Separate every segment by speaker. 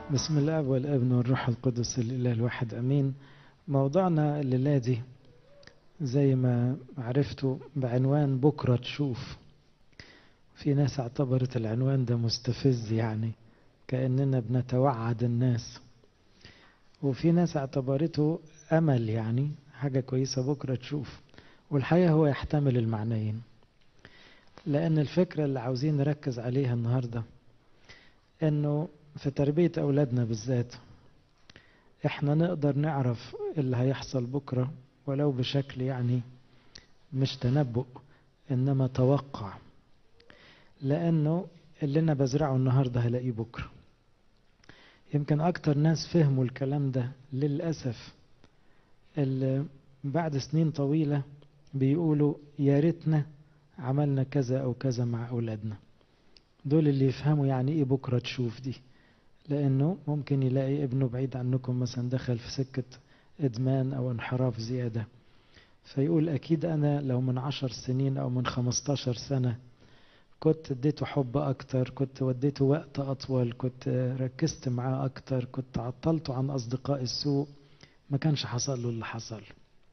Speaker 1: بسم الله والابن والروح القدس الاله الواحد امين موضوعنا الليله دي زي ما عرفتوا بعنوان بكره تشوف في ناس اعتبرت العنوان ده مستفز يعني كاننا بنتوعد الناس وفي ناس اعتبرته امل يعني حاجه كويسه بكره تشوف والحقيقه هو يحتمل المعنيين لان الفكره اللي عاوزين نركز عليها النهارده انه في تربية أولادنا بالذات إحنا نقدر نعرف اللي هيحصل بكرة ولو بشكل يعني مش تنبؤ إنما توقع لأنه اللي أنا بزرعه النهاردة هلاقيه بكرة يمكن أكتر ناس فهموا الكلام ده للأسف اللي بعد سنين طويلة بيقولوا يا ريتنا عملنا كذا أو كذا مع أولادنا دول اللي يفهموا يعني إيه بكرة تشوف دي لأنه ممكن يلاقي ابنه بعيد عنكم مثلا دخل في سكة إدمان أو انحراف زيادة فيقول أكيد أنا لو من عشر سنين أو من خمستاشر سنة كنت اديته حب أكتر كنت وديته وقت أطول كنت ركزت معاه أكتر كنت عطلته عن أصدقاء السوء ما كانش حصل له اللي حصل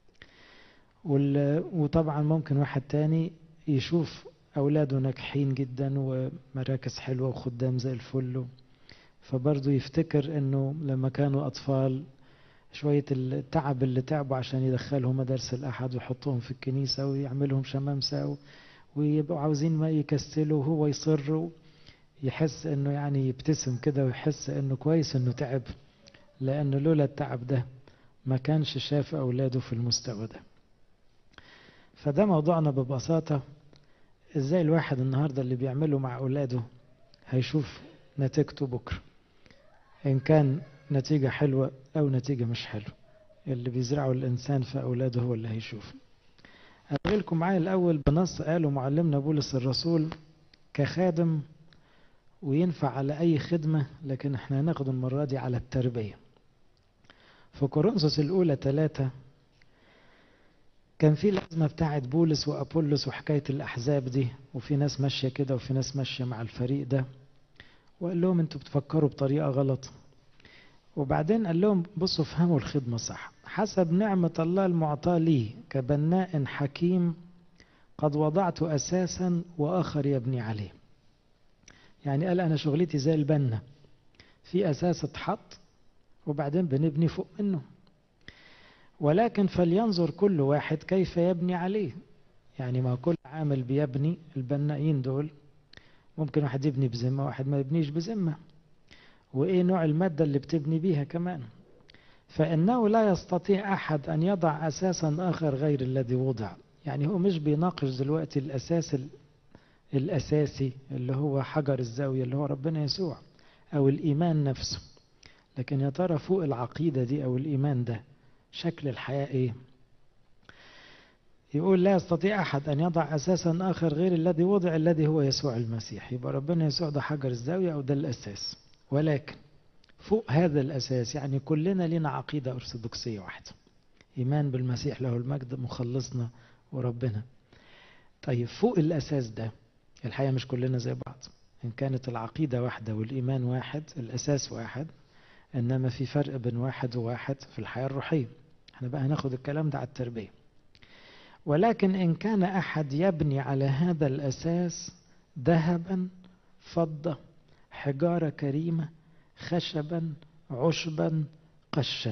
Speaker 1: وطبعا ممكن واحد تاني يشوف أولاده ناجحين جدا ومراكز حلوة وخدام زي الفل فبرضه يفتكر انه لما كانوا اطفال شوية التعب اللي تعبوا عشان يدخلهم مدارس الأحد ويحطوهم في الكنيسة ويعملهم شمامسة ويبقوا عاوزين ما يكسلوا وهو يصر يحس انه يعني يبتسم كده ويحس انه كويس انه تعب لأنه لولا التعب ده ما كانش شاف أولاده في المستوى ده فده موضوعنا ببساطة ازاي الواحد النهاردة اللي بيعمله مع أولاده هيشوف نتيجته بكرة إن كان نتيجة حلوة أو نتيجة مش حلوة اللي بيزرعه الإنسان في أولاده هو اللي هيشوف أقول لكم معايا الأول بنص قاله معلمنا بولس الرسول كخادم وينفع على أي خدمة لكن احنا هناخد المرة دي على التربية في كورنثوس الأولى ثلاثة كان في الأزمة بتاعت بولس وأبولس وحكاية الأحزاب دي وفي ناس ماشية كده وفي ناس ماشية مع الفريق ده وقال لهم انتوا بتفكروا بطريقة غلط وبعدين قال لهم بصوا افهموا الخدمة صح حسب نعمة الله المعطاة لي كبناء حكيم قد وضعت أساسا وآخر يبني عليه يعني قال أنا شغلتي زي البنة في أساس اتحط وبعدين بنبني فوق منه ولكن فلينظر كل واحد كيف يبني عليه يعني ما كل عامل بيبني البنائين دول ممكن واحد يبني بذمة واحد ما يبنيش بذمة وإيه نوع المادة اللي بتبني بيها كمان فإنه لا يستطيع أحد أن يضع أساسا آخر غير الذي وضع يعني هو مش بيناقش دلوقتي الأساس الأساسي اللي هو حجر الزاوية اللي هو ربنا يسوع أو الإيمان نفسه لكن يا ترى فوق العقيدة دي أو الإيمان ده شكل الحياة إيه يقول لا يستطيع أحد أن يضع أساسا آخر غير الذي وضع الذي هو يسوع المسيح يبقى ربنا يسوع ده حجر الزاوية أو ده الأساس ولكن فوق هذا الأساس يعني كلنا لنا عقيدة أرثوذكسية واحدة إيمان بالمسيح له المجد مخلصنا وربنا طيب فوق الأساس ده الحقيقة مش كلنا زي بعض إن كانت العقيدة واحدة والإيمان واحد الأساس واحد إنما في فرق بين واحد وواحد في الحياة الروحية احنا بقى هناخد الكلام ده على التربية ولكن إن كان أحد يبني على هذا الأساس ذهبا فضة حجارة كريمة خشبا عشبا قشا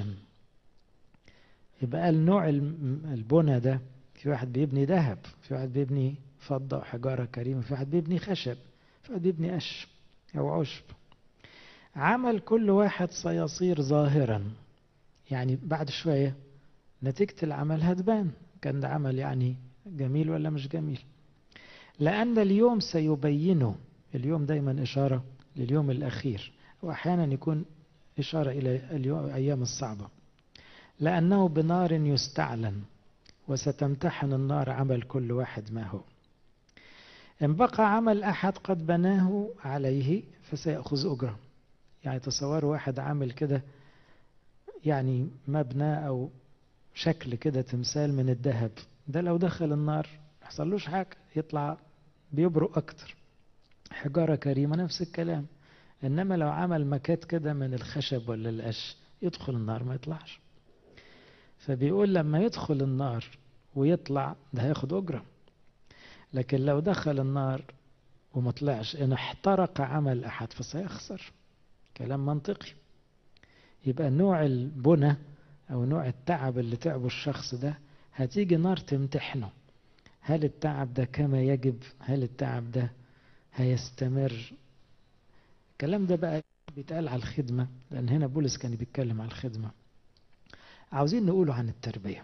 Speaker 1: يبقى النوع البنى ده في واحد بيبني ذهب في واحد بيبني فضة وحجارة كريمة في واحد بيبني خشب في واحد بيبني قش أو عشب عمل كل واحد سيصير ظاهرا يعني بعد شوية نتيجة العمل هتبان كان ده عمل يعني جميل ولا مش جميل لأن اليوم سيبينه اليوم دايما إشارة لليوم الأخير وأحيانا يكون إشارة إلى اليوم الأيام الصعبة لأنه بنار يستعلن وستمتحن النار عمل كل واحد ما هو إن بقى عمل أحد قد بناه عليه فسيأخذ أجره يعني تصوروا واحد عامل كده يعني مبنى أو شكل كده تمثال من الذهب ده لو دخل النار ما يحصلوش حاجة يطلع بيبرق أكتر حجارة كريمة نفس الكلام إنما لو عمل مكات كده من الخشب ولا القش يدخل النار ما يطلعش فبيقول لما يدخل النار ويطلع ده هياخد أجرة لكن لو دخل النار وما طلعش إن احترق عمل أحد فسيخسر كلام منطقي يبقى نوع البنى أو نوع التعب اللي تعبه الشخص ده هتيجي نار تمتحنه هل التعب ده كما يجب هل التعب ده هيستمر الكلام ده بقى بيتقال على الخدمة لأن هنا بولس كان بيتكلم على الخدمة عاوزين نقوله عن التربية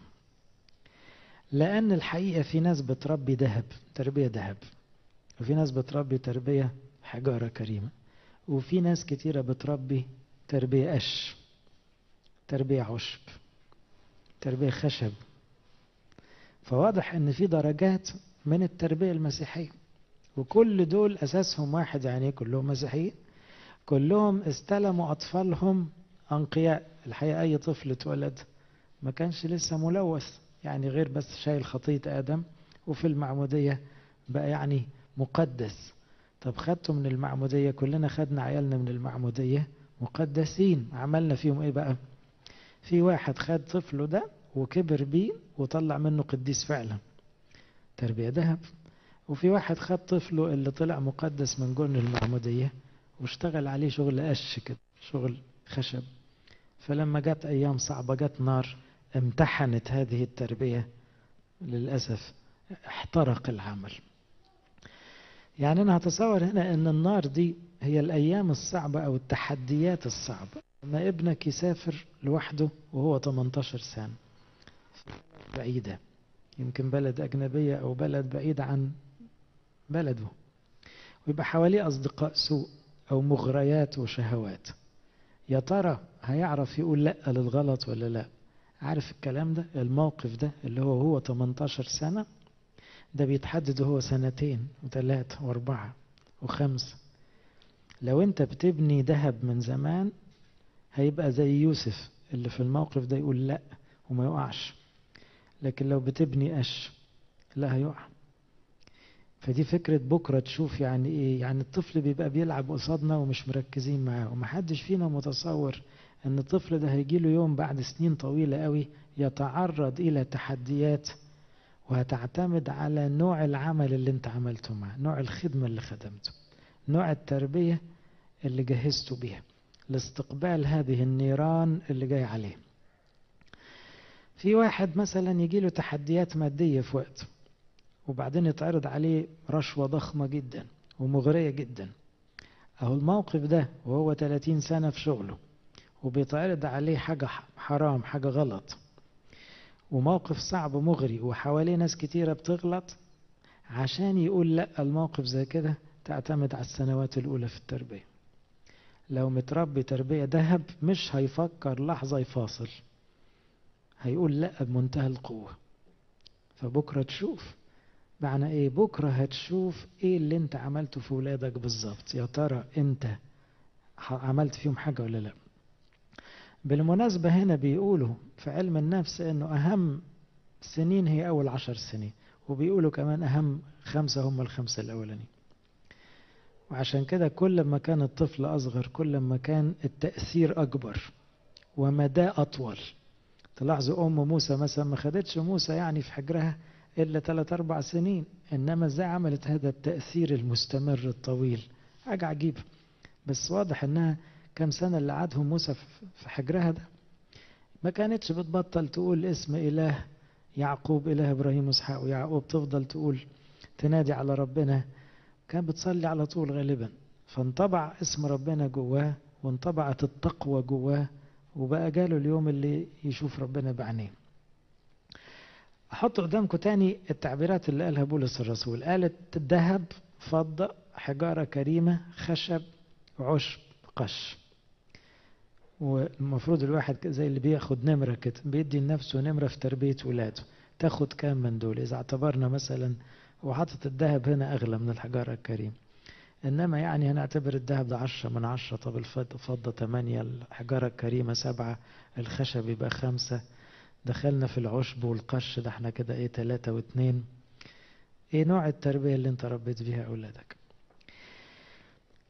Speaker 1: لأن الحقيقة في ناس بتربي ذهب تربية ذهب وفي ناس بتربي تربية حجارة كريمة وفي ناس كتيرة بتربي تربية قش تربية عشب تربية خشب فواضح ان في درجات من التربية المسيحية وكل دول اساسهم واحد يعني كلهم مسيحيين كلهم استلموا اطفالهم انقياء الحقيقة اي طفل اتولد ما كانش لسه ملوث يعني غير بس شايل خطية ادم وفي المعمودية بقى يعني مقدس طب خدته من المعمودية كلنا خدنا عيالنا من المعمودية مقدسين عملنا فيهم ايه بقى في واحد خد طفله ده وكبر بيه وطلع منه قديس فعلا تربية ذهب وفي واحد خد طفله اللي طلع مقدس من جن المعمودية واشتغل عليه شغل قش كده شغل خشب فلما جت أيام صعبة جت نار امتحنت هذه التربية للأسف احترق العمل يعني أنا هتصور هنا أن النار دي هي الأيام الصعبة أو التحديات الصعبة لما ابنك يسافر لوحده وهو 18 سنة بعيدة يمكن بلد أجنبية أو بلد بعيد عن بلده ويبقى حواليه أصدقاء سوء أو مغريات وشهوات يا ترى هيعرف يقول لأ للغلط ولا لأ عارف الكلام ده الموقف ده اللي هو هو 18 سنة ده بيتحدد هو سنتين وثلاثة واربعة وخمسة لو انت بتبني ذهب من زمان هيبقى زي يوسف اللي في الموقف ده يقول لا وما يقعش لكن لو بتبني قش لا هيقع فدي فكرة بكرة تشوف يعني ايه يعني الطفل بيبقى بيلعب قصادنا ومش مركزين معاه ومحدش فينا متصور ان الطفل ده هيجيله يوم بعد سنين طويلة قوي يتعرض الى تحديات وهتعتمد على نوع العمل اللي انت عملته معاه نوع الخدمة اللي خدمته نوع التربية اللي جهزته بيها لاستقبال هذه النيران اللي جاي عليه في واحد مثلا يجي له تحديات مادية في وقت وبعدين يتعرض عليه رشوة ضخمة جدا ومغرية جدا أهو الموقف ده وهو 30 سنة في شغله وبيتعرض عليه حاجة حرام حاجة غلط وموقف صعب مغري وحواليه ناس كتيرة بتغلط عشان يقول لا الموقف زي كده تعتمد على السنوات الأولى في التربية لو متربي تربية ذهب مش هيفكر لحظة يفاصل هيقول لا بمنتهى القوة فبكرة تشوف معنى ايه بكرة هتشوف ايه اللي انت عملته في ولادك بالظبط يا ترى انت عملت فيهم حاجة ولا لا بالمناسبة هنا بيقولوا في علم النفس انه اهم سنين هي اول عشر سنين وبيقولوا كمان اهم خمسة هم الخمسة الاولانيين وعشان كده كل ما كان الطفل أصغر كل ما كان التأثير أكبر ومدى أطول تلاحظوا أم موسى مثلا ما خدتش موسى يعني في حجرها إلا ثلاث أربع سنين إنما إزاي عملت هذا التأثير المستمر الطويل حاجة عجيبة بس واضح إنها كم سنة اللي قعدهم موسى في حجرها ده ما كانتش بتبطل تقول اسم إله يعقوب إله إبراهيم وإسحاق ويعقوب تفضل تقول تنادي على ربنا كانت بتصلي على طول غالبا فانطبع اسم ربنا جواه وانطبعت التقوى جواه وبقى جاله اليوم اللي يشوف ربنا بعينيه احط قدامكم تاني التعبيرات اللي قالها بولس الرسول قالت ذهب فضة حجارة كريمة خشب عشب قش والمفروض الواحد زي اللي بياخد نمرة كده بيدي لنفسه نمرة في تربية ولاده تاخد كام من دول إذا اعتبرنا مثلا وحاطط الذهب هنا أغلى من الحجارة الكريم إنما يعني هنعتبر الذهب ده عشرة من عشرة طب الفضة تمانية الحجارة الكريمة سبعة الخشب يبقى خمسة دخلنا في العشب والقش ده احنا كده ايه تلاتة واتنين ايه نوع التربية اللي انت ربيت بيها أولادك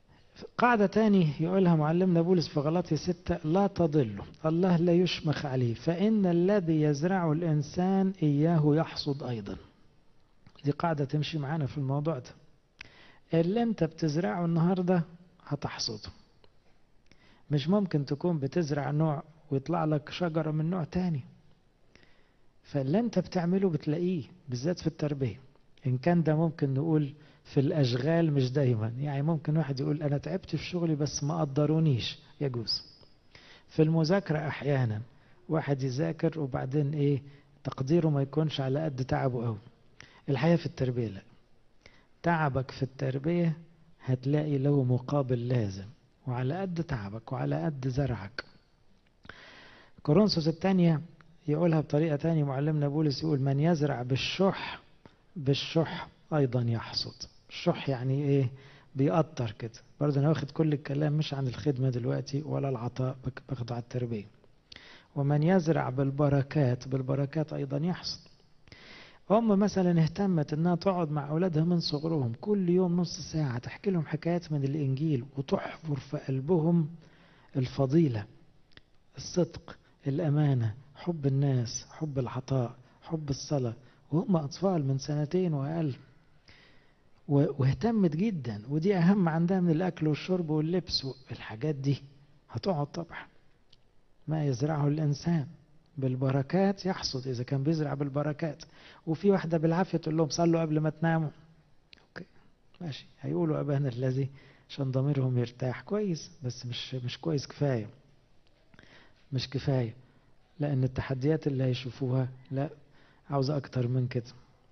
Speaker 1: قاعدة تاني يقولها معلمنا بولس في غلطي ستة لا تضلوا الله لا يشمخ عليه فإن الذي يزرع الإنسان إياه يحصد أيضا دي قاعدة تمشي معانا في الموضوع ده اللي انت بتزرعه النهاردة هتحصده مش ممكن تكون بتزرع نوع ويطلع لك شجرة من نوع تاني فاللي انت بتعمله بتلاقيه بالذات في التربية ان كان ده ممكن نقول في الاشغال مش دايما يعني ممكن واحد يقول انا تعبت في شغلي بس ما قدرونيش يجوز في المذاكرة احيانا واحد يذاكر وبعدين ايه تقديره ما يكونش على قد تعبه قوي الحقيقة في التربية لا تعبك في التربية هتلاقي له مقابل لازم وعلى قد تعبك وعلى قد زرعك كورنثوس الثانية يقولها بطريقة تانية معلمنا بولس يقول من يزرع بالشح بالشح أيضا يحصد الشح يعني إيه بيقطر كده برضه أنا واخد كل الكلام مش عن الخدمة دلوقتي ولا العطاء باخده على التربية ومن يزرع بالبركات بالبركات أيضا يحصد أم مثلا اهتمت إنها تقعد مع أولادها من صغرهم كل يوم نص ساعة تحكي لهم حكايات من الإنجيل وتحفر في قلبهم الفضيلة الصدق الأمانة حب الناس حب العطاء حب الصلاة وهم أطفال من سنتين وأقل واهتمت جدا ودي أهم عندها من الأكل والشرب واللبس الحاجات دي هتقعد طبعا ما يزرعه الإنسان بالبركات يحصد إذا كان بيزرع بالبركات وفي واحدة بالعافية تقول لهم صلوا قبل ما تناموا أوكي ماشي هيقولوا أبانا الذي عشان ضميرهم يرتاح كويس بس مش مش كويس كفاية مش كفاية لأن التحديات اللي هيشوفوها لا عاوزة أكتر من كده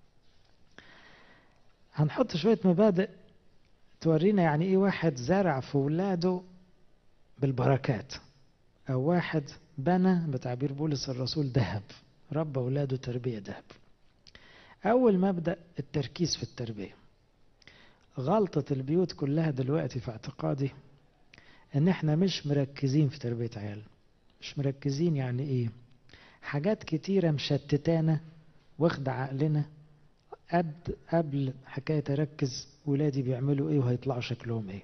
Speaker 1: هنحط شوية مبادئ تورينا يعني إيه واحد زرع في ولاده بالبركات أو واحد بنى بتعبير بولس الرسول ذهب ربى ولاده تربية ذهب أول مبدأ التركيز في التربية غلطة البيوت كلها دلوقتي في اعتقادي إن إحنا مش مركزين في تربية عيال مش مركزين يعني إيه حاجات كتيرة مشتتانا واخد عقلنا قد قبل حكاية أركز ولادي بيعملوا إيه وهيطلعوا شكلهم إيه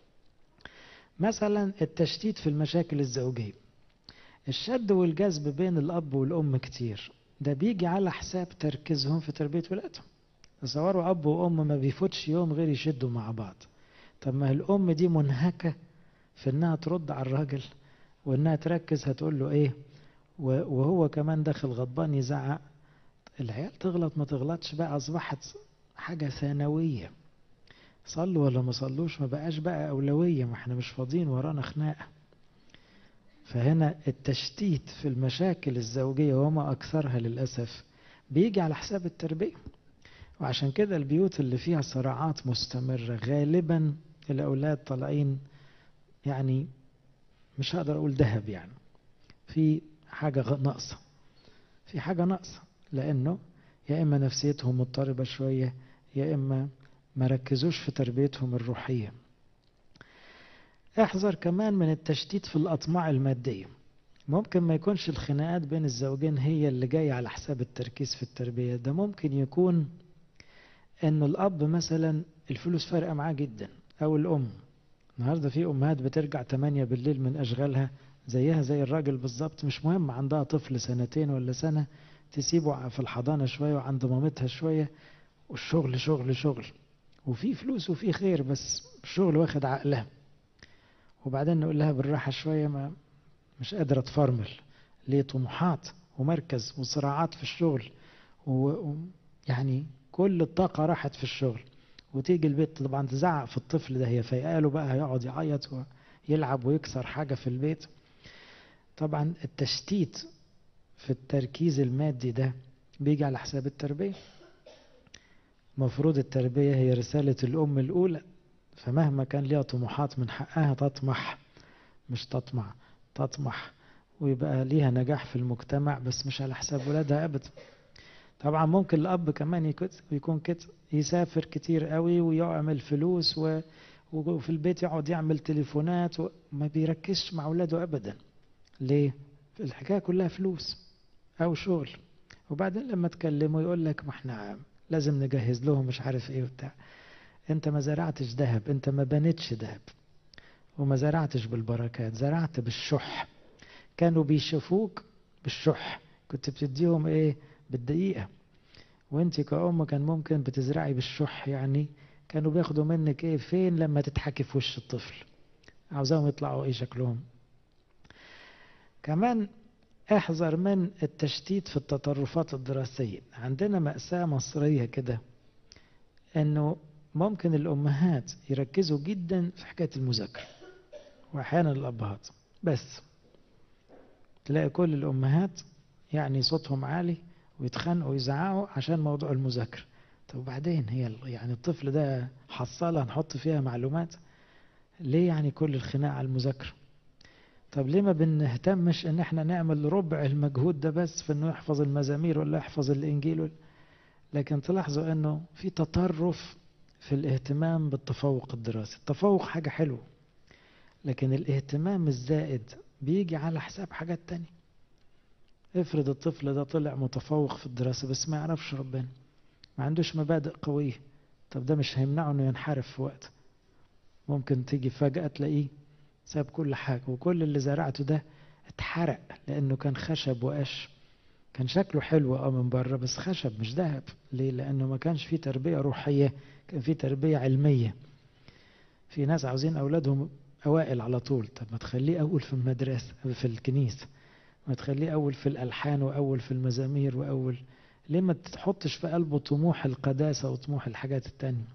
Speaker 1: مثلا التشتيت في المشاكل الزوجية الشد والجذب بين الأب والأم كتير ده بيجي على حساب تركيزهم في تربية ولادهم تصوروا أب وأم ما بيفوتش يوم غير يشدوا مع بعض طب ما الأم دي منهكة في إنها ترد على الراجل وإنها تركز هتقول له إيه وهو كمان داخل غضبان يزعق العيال تغلط ما تغلطش بقى أصبحت حاجة ثانوية صلوا ولا ما صلوش ما بقاش بقى أولوية ما احنا مش فاضيين ورانا خناقة فهنا التشتيت في المشاكل الزوجية وما أكثرها للأسف بيجي على حساب التربية وعشان كده البيوت اللي فيها صراعات مستمرة غالبا الأولاد طالعين يعني مش هقدر أقول ذهب يعني في حاجة ناقصة في حاجة ناقصة لأنه يا إما نفسيتهم مضطربة شوية يا إما ما ركزوش في تربيتهم الروحية احذر كمان من التشتيت في الأطماع المادية ممكن ما يكونش الخناقات بين الزوجين هي اللي جاية على حساب التركيز في التربية ده ممكن يكون ان الأب مثلا الفلوس فارقة معاه جدا أو الأم النهاردة في أمهات بترجع 8 بالليل من أشغالها زيها زي الراجل بالظبط مش مهم عندها طفل سنتين ولا سنة تسيبه في الحضانة شوية وعند مامتها شوية والشغل شغل شغل وفي فلوس وفي خير بس الشغل واخد عقلها وبعدين نقول لها بالراحة شوية ما مش قادرة تفرمل ليه طموحات ومركز وصراعات في الشغل ويعني كل الطاقة راحت في الشغل وتيجي البيت طبعا تزعق في الطفل ده هي فيقاله بقى هيقعد يعيط ويلعب ويكسر حاجة في البيت طبعا التشتيت في التركيز المادي ده بيجي على حساب التربية مفروض التربية هي رسالة الأم الأولى فمهما كان ليها طموحات من حقها تطمح مش تطمع تطمح ويبقى ليها نجاح في المجتمع بس مش على حساب ولادها أبدا طبعا ممكن الأب كمان يكون كده يسافر كتير قوي ويعمل فلوس و... وفي البيت يقعد يعمل تليفونات وما بيركزش مع ولاده أبدا ليه؟ الحكاية كلها فلوس أو شغل وبعدين لما تكلمه يقول لك ما احنا لازم نجهز لهم مش عارف ايه وبتاع انت ما زرعتش ذهب انت ما بنيتش ذهب وما زرعتش بالبركات زرعت بالشح كانوا بيشوفوك بالشح كنت بتديهم ايه بالدقيقة وانت كأم كان ممكن بتزرعي بالشح يعني كانوا بياخدوا منك ايه فين لما تضحكي في وش الطفل عاوزاهم يطلعوا ايه شكلهم كمان احذر من التشتيت في التطرفات الدراسية عندنا مأساة مصرية كده انه ممكن الامهات يركزوا جدا في حكاية المذاكرة واحيانا الابهات بس تلاقي كل الامهات يعني صوتهم عالي ويتخانقوا ويزعقوا عشان موضوع المذاكرة طب وبعدين هي يعني الطفل ده حصالة نحط فيها معلومات ليه يعني كل الخناق على المذاكرة طب ليه ما بنهتمش ان احنا نعمل ربع المجهود ده بس في انه يحفظ المزامير ولا يحفظ الانجيل لكن تلاحظوا انه في تطرف في الاهتمام بالتفوق الدراسي التفوق حاجة حلوة لكن الاهتمام الزائد بيجي على حساب حاجات تانية افرض الطفل ده طلع متفوق في الدراسة بس ما يعرفش ربنا ما عندوش مبادئ قوية طب ده مش هيمنعه انه ينحرف في وقت ممكن تيجي فجأة تلاقيه ساب كل حاجة وكل اللي زرعته ده اتحرق لأنه كان خشب وقش كان شكله حلو اه من بره بس خشب مش ذهب ليه لأنه ما كانش فيه تربية روحية كان فيه تربية علمية في ناس عاوزين أولادهم أوائل على طول طب ما تخليه أول في المدرسة في الكنيسة ما تخليه أول في الألحان وأول في المزامير وأول ليه ما تحطش في قلبه طموح القداسة وطموح الحاجات التانية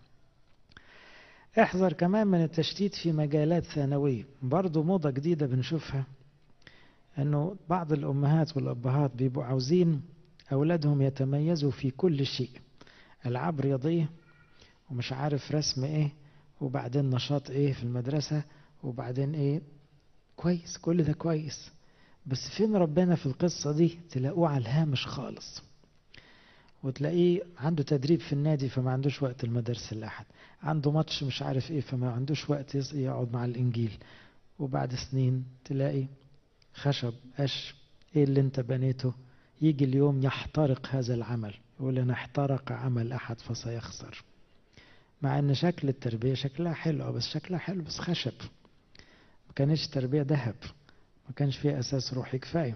Speaker 1: احذر كمان من التشتيت في مجالات ثانوية برضو موضة جديدة بنشوفها انه بعض الامهات والابهات بيبقوا عاوزين اولادهم يتميزوا في كل شيء العاب رياضية ومش عارف رسم ايه وبعدين نشاط ايه في المدرسة وبعدين ايه كويس كل ده كويس بس فين ربنا في القصة دي تلاقوه على الهامش خالص وتلاقيه عنده تدريب في النادي فما عندوش وقت المدرسة الأحد عنده ماتش مش عارف ايه فما عندوش وقت يقعد مع الإنجيل وبعد سنين تلاقي خشب قش ايه اللي انت بنيته يجي اليوم يحترق هذا العمل يقول انا احترق عمل أحد فسيخسر مع ان شكل التربية شكلها حلو بس شكلها حلو بس خشب ما كانش تربية ذهب ما كانش فيها أساس روحي كفاية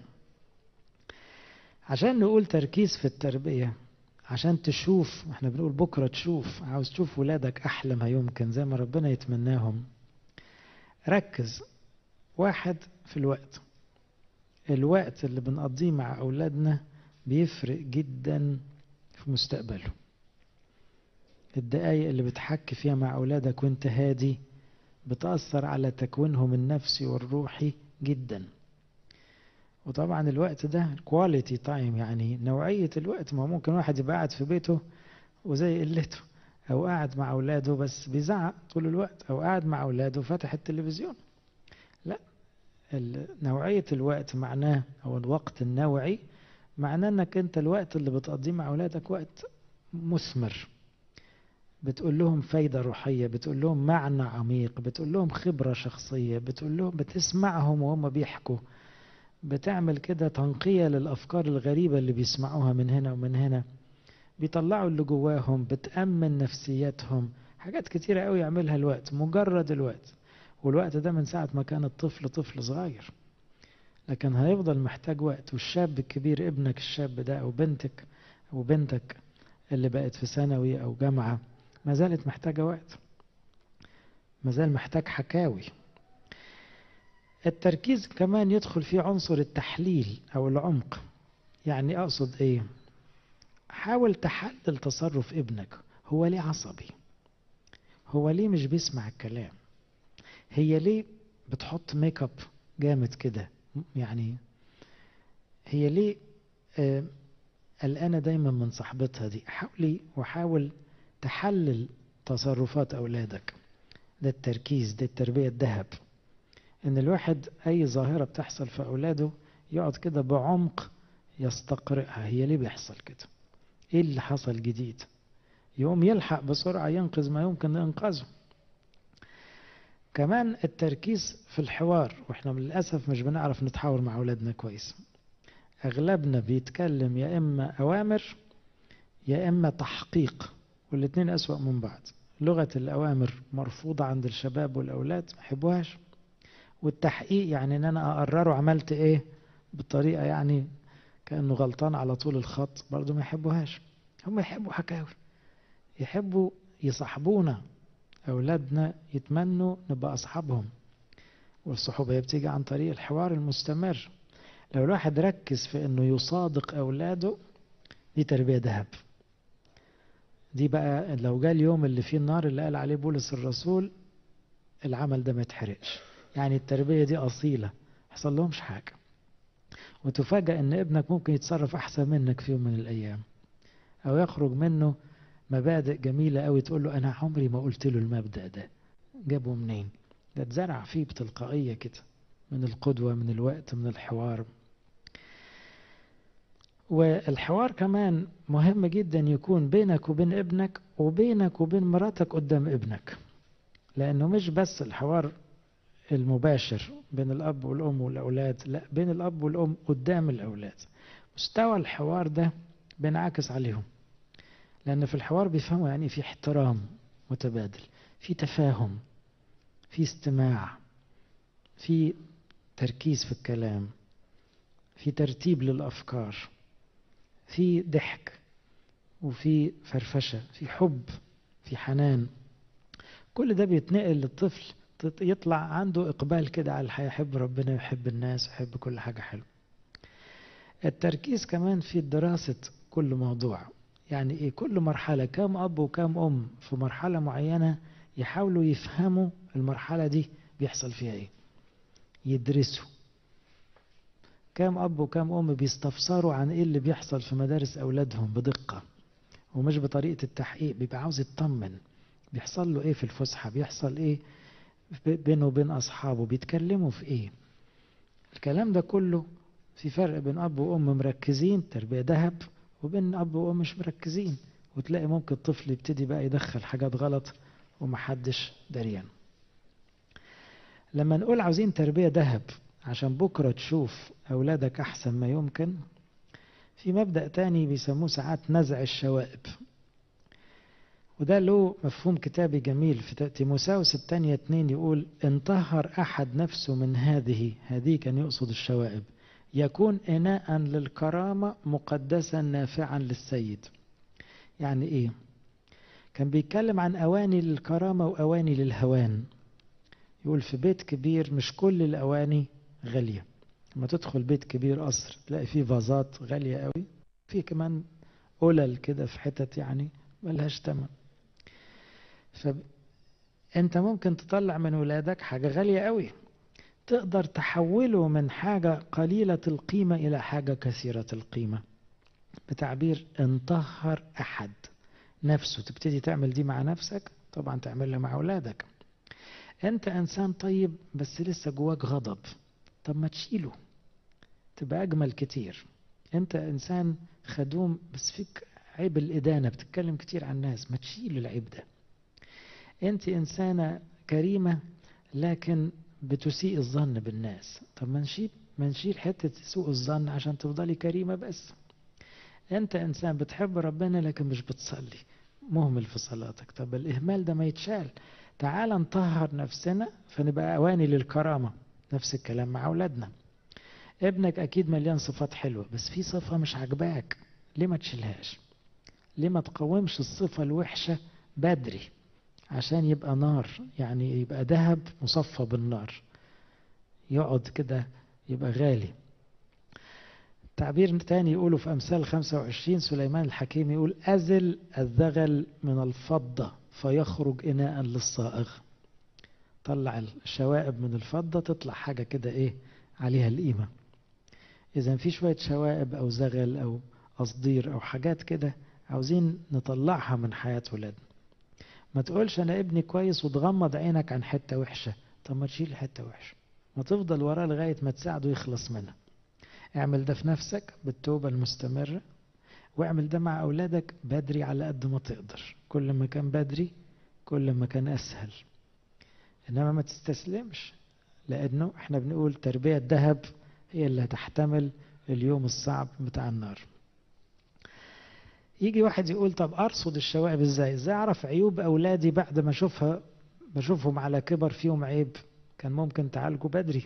Speaker 1: عشان نقول تركيز في التربية عشان تشوف احنا بنقول بكرة تشوف عاوز تشوف ولادك أحلى ما يمكن زي ما ربنا يتمناهم ركز واحد في الوقت الوقت اللي بنقضيه مع أولادنا بيفرق جدا في مستقبله الدقايق اللي بتحكي فيها مع أولادك وانت هادي بتأثر على تكوينهم النفسي والروحي جدا وطبعا الوقت ده كواليتي تايم يعني نوعية الوقت ما ممكن واحد يبقى قاعد في بيته وزي قلته أو قاعد مع أولاده بس بيزعق طول الوقت أو قاعد مع أولاده فاتح التلفزيون لا نوعية الوقت معناه أو الوقت النوعي معناه أنك أنت الوقت اللي بتقضيه مع أولادك وقت مثمر بتقول لهم فايدة روحية بتقول لهم معنى عميق بتقول لهم خبرة شخصية بتقول لهم بتسمعهم وهم بيحكوا بتعمل كده تنقية للأفكار الغريبة اللي بيسمعوها من هنا ومن هنا بيطلعوا اللي جواهم بتأمن نفسياتهم حاجات كتيرة قوي يعملها الوقت مجرد الوقت والوقت ده من ساعة ما كان الطفل طفل صغير لكن هيفضل محتاج وقت والشاب الكبير ابنك الشاب ده أو بنتك أو بنتك اللي بقت في ثانوي أو جامعة ما زالت محتاجة وقت ما زال محتاج حكاوي التركيز كمان يدخل فيه عنصر التحليل أو العمق يعني أقصد إيه حاول تحلل تصرف ابنك هو ليه عصبي هو ليه مش بيسمع الكلام هي ليه بتحط ميك اب جامد كده يعني هي ليه آه قلقانه دايما من صاحبتها دي حاولي وحاول تحلل تصرفات أولادك ده التركيز ده التربية الذهب إن الواحد أي ظاهرة بتحصل في أولاده يقعد كده بعمق يستقرئها هي ليه بيحصل كده إيه اللي حصل جديد يقوم يلحق بسرعة ينقذ ما يمكن إنقاذه كمان التركيز في الحوار واحنا للأسف مش بنعرف نتحاور مع أولادنا كويس أغلبنا بيتكلم يا إما أوامر يا إما تحقيق والاتنين أسوأ من بعض لغة الأوامر مرفوضة عند الشباب والأولاد ما يحبوهاش والتحقيق يعني ان انا اقرره عملت ايه بطريقة يعني كأنه غلطان على طول الخط برضو ما يحبوهاش هم يحبوا حكاوي يحبوا يصاحبونا أولادنا يتمنوا نبقى أصحابهم والصحوبية بتيجي عن طريق الحوار المستمر لو الواحد ركز في أنه يصادق أولاده دي تربية ذهب دي بقى لو جاء اليوم اللي فيه النار اللي قال عليه بولس الرسول العمل ده ما يتحرقش يعني التربية دي أصيلة حصل لهمش حاجة وتفاجأ ان ابنك ممكن يتصرف احسن منك في يوم من الايام او يخرج منه مبادئ جميلة قوي تقول له انا عمري ما قلت له المبدأ ده جابه منين ده اتزرع فيه بتلقائية كده من القدوة من الوقت من الحوار والحوار كمان مهم جدا يكون بينك وبين ابنك وبينك وبين مراتك قدام ابنك لانه مش بس الحوار المباشر بين الأب والأم والأولاد لا بين الأب والأم قدام الأولاد مستوى الحوار ده بينعكس عليهم لأن في الحوار بيفهموا يعني في احترام متبادل في تفاهم في استماع في تركيز في الكلام في ترتيب للأفكار في ضحك وفي فرفشة في حب في حنان كل ده بيتنقل للطفل يطلع عنده إقبال كده على الحياة يحب ربنا يحب الناس يحب كل حاجة حلوة التركيز كمان في دراسة كل موضوع يعني إيه كل مرحلة كام أب وكام أم في مرحلة معينة يحاولوا يفهموا المرحلة دي بيحصل فيها إيه يدرسوا كام أب وكام أم بيستفسروا عن إيه اللي بيحصل في مدارس أولادهم بدقة ومش بطريقة التحقيق بيبقى عاوز يطمن بيحصل له إيه في الفسحة بيحصل إيه بينه وبين أصحابه بيتكلموا في إيه الكلام ده كله في فرق بين أب وأم مركزين تربية ذهب وبين أب وأم مش مركزين وتلاقي ممكن الطفل يبتدي بقى يدخل حاجات غلط ومحدش دريان لما نقول عاوزين تربية ذهب عشان بكرة تشوف أولادك أحسن ما يمكن في مبدأ تاني بيسموه ساعات نزع الشوائب وده له مفهوم كتابي جميل في تيموساوس الثانية اتنين يقول إن طهر أحد نفسه من هذه هذه كان يقصد الشوائب يكون إناء للكرامة مقدسا نافعا للسيد يعني إيه كان بيتكلم عن أواني للكرامة وأواني للهوان يقول في بيت كبير مش كل الأواني غالية لما تدخل بيت كبير قصر تلاقي فيه فازات غالية قوي في كمان قلل كده في حتت يعني ملهاش تمن فأنت ممكن تطلع من ولادك حاجة غالية قوي تقدر تحوله من حاجة قليلة القيمة إلى حاجة كثيرة القيمة بتعبير انطهر أحد نفسه تبتدي تعمل دي مع نفسك طبعا تعملها مع أولادك أنت إنسان طيب بس لسه جواك غضب طب ما تشيله تبقى أجمل كتير أنت إنسان خدوم بس فيك عيب الإدانة بتتكلم كتير عن الناس ما تشيل العيب ده أنت إنسانة كريمة لكن بتسيء الظن بالناس طب ما نشيل ما نشيل حتة سوء الظن عشان تفضلي كريمة بس أنت إنسان بتحب ربنا لكن مش بتصلي مهمل في صلاتك طب الإهمال ده ما يتشال تعال نطهر نفسنا فنبقى أواني للكرامة نفس الكلام مع أولادنا ابنك أكيد مليان صفات حلوة بس في صفة مش عجباك ليه ما تشيلهاش ليه ما تقومش الصفة الوحشة بدري عشان يبقى نار يعني يبقى ذهب مصفى بالنار يقعد كده يبقى غالي تعبير تاني يقوله في أمثال 25 سليمان الحكيم يقول أزل الذغل من الفضة فيخرج إناء للصائغ طلع الشوائب من الفضة تطلع حاجة كده إيه عليها القيمة إذا في شوية شوائب أو زغل أو قصدير أو حاجات كده عاوزين نطلعها من حياة ولادنا ما تقولش أنا ابني كويس وتغمض عينك عن حتة وحشة طب ما تشيل حتة وحشة ما تفضل وراه لغاية ما تساعده يخلص منها اعمل ده في نفسك بالتوبة المستمرة واعمل ده مع أولادك بدري على قد ما تقدر كل ما كان بدري كل ما كان أسهل إنما ما تستسلمش لأنه احنا بنقول تربية ذهب هي اللي هتحتمل اليوم الصعب بتاع النار يجي واحد يقول طب أرصد الشوائب ازاي ازاي أعرف عيوب أولادي بعد ما أشوفها بشوفهم على كبر فيهم عيب كان ممكن تعالجه بدري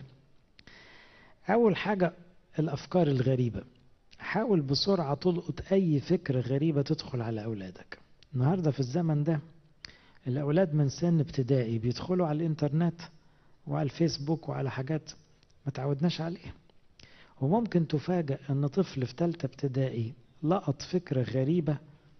Speaker 1: أول حاجة الأفكار الغريبة حاول بسرعة تلقط أي فكرة غريبة تدخل على أولادك النهاردة في الزمن ده الأولاد من سن ابتدائي بيدخلوا على الإنترنت وعلى الفيسبوك وعلى حاجات ما تعودناش عليها وممكن تفاجأ أن طفل في تالتة ابتدائي لقط فكرة غريبة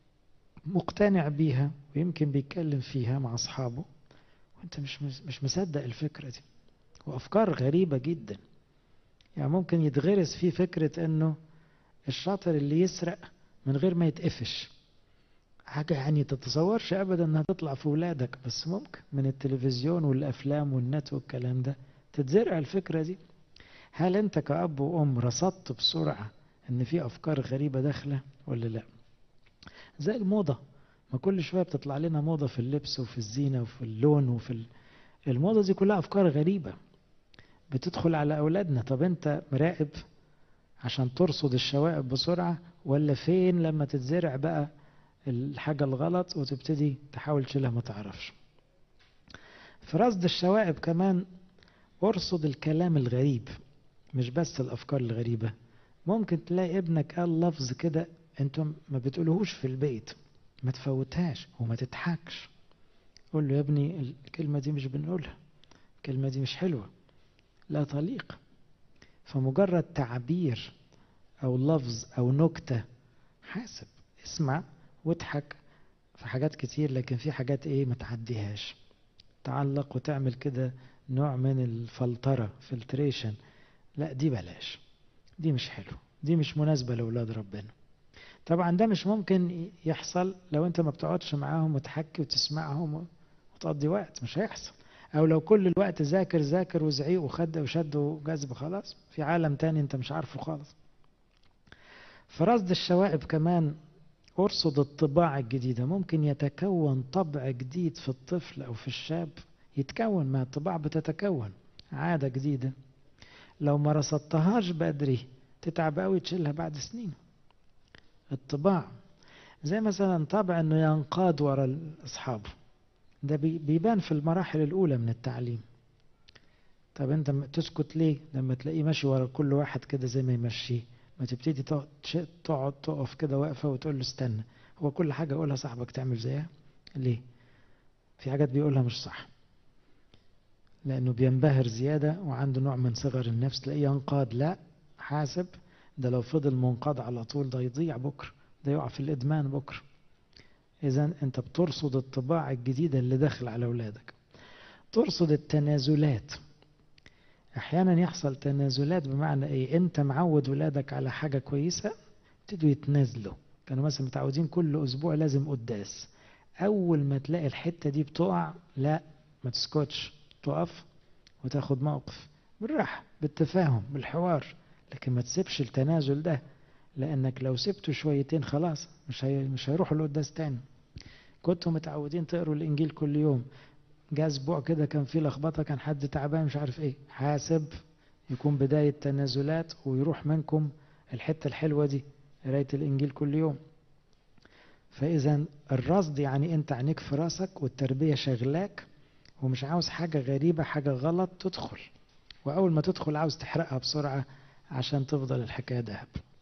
Speaker 1: مقتنع بيها ويمكن بيتكلم فيها مع أصحابه وانت مش مش مصدق الفكرة دي وأفكار غريبة جدا يعني ممكن يتغرس فيه فكرة أنه الشاطر اللي يسرق من غير ما يتقفش حاجة يعني تتصورش أبدا أنها تطلع في ولادك بس ممكن من التلفزيون والأفلام والنت والكلام ده تتزرع الفكرة دي هل أنت كأب وأم رصدت بسرعة أن في أفكار غريبة داخلة ولا لا زي الموضة ما كل شوية بتطلع لنا موضة في اللبس وفي الزينة وفي اللون وفي ال... الموضة دي كلها أفكار غريبة بتدخل على أولادنا طب أنت مراقب عشان ترصد الشوائب بسرعة ولا فين لما تتزرع بقى الحاجة الغلط وتبتدي تحاول تشيلها ما تعرفش في رصد الشوائب كمان ارصد الكلام الغريب مش بس الأفكار الغريبة ممكن تلاقي ابنك قال لفظ كده انتم ما بتقولهوش في البيت ما تفوتهاش وما تضحكش قول له يا ابني الكلمة دي مش بنقولها الكلمة دي مش حلوة لا طليق فمجرد تعبير أو لفظ أو نكتة حاسب اسمع واضحك في حاجات كتير لكن في حاجات ايه ما تعديهاش تعلق وتعمل كده نوع من الفلترة فلتريشن لا دي بلاش دي مش حلو دي مش مناسبة لأولاد ربنا طبعا ده مش ممكن يحصل لو انت ما بتقعدش معاهم وتحكي وتسمعهم وتقضي وقت مش هيحصل او لو كل الوقت ذاكر ذاكر وزعيق وخد وشد وجذب خلاص في عالم تاني انت مش عارفه خالص فرصد الشوائب كمان ارصد الطباع الجديدة ممكن يتكون طبع جديد في الطفل او في الشاب يتكون ما الطباع بتتكون عادة جديدة لو ما رصدتهاش بدري تتعب قوي تشيلها بعد سنين الطباع زي مثلا طبع انه ينقاد ورا اصحابه ده بيبان في المراحل الاولى من التعليم طب انت تسكت ليه لما تلاقيه ماشي ورا كل واحد كده زي ما يمشيه ما تبتدي تقعد تقف كده واقفه وتقول له استنى هو كل حاجه يقولها صاحبك تعمل زيها ليه في حاجات بيقولها مش صح لانه بينبهر زياده وعنده نوع من صغر النفس تلاقيه ينقاد لا حاسب ده لو فضل منقاد على طول ده يضيع بكره ده يقع في الادمان بكره اذا انت بترصد الطباع الجديده اللي داخل على اولادك ترصد التنازلات احيانا يحصل تنازلات بمعنى ايه انت معود ولادك على حاجه كويسه ابتدوا يتنازلوا كانوا مثلا متعودين كل اسبوع لازم قداس اول ما تلاقي الحته دي بتقع لا ما تسكتش تقف وتاخد موقف بالراحه بالتفاهم بالحوار لكن ما تسيبش التنازل ده لانك لو سبته شويتين خلاص مش هي مش هيروحوا القداس تاني كنتوا متعودين تقروا الانجيل كل يوم جاء اسبوع كده كان فيه لخبطه كان حد تعبان مش عارف ايه حاسب يكون بدايه تنازلات ويروح منكم الحته الحلوه دي قرايه الانجيل كل يوم فاذا الرصد يعني انت عينيك في راسك والتربيه شغلاك ومش عاوز حاجه غريبه حاجه غلط تدخل واول ما تدخل عاوز تحرقها بسرعه عشان تفضل الحكايه دهب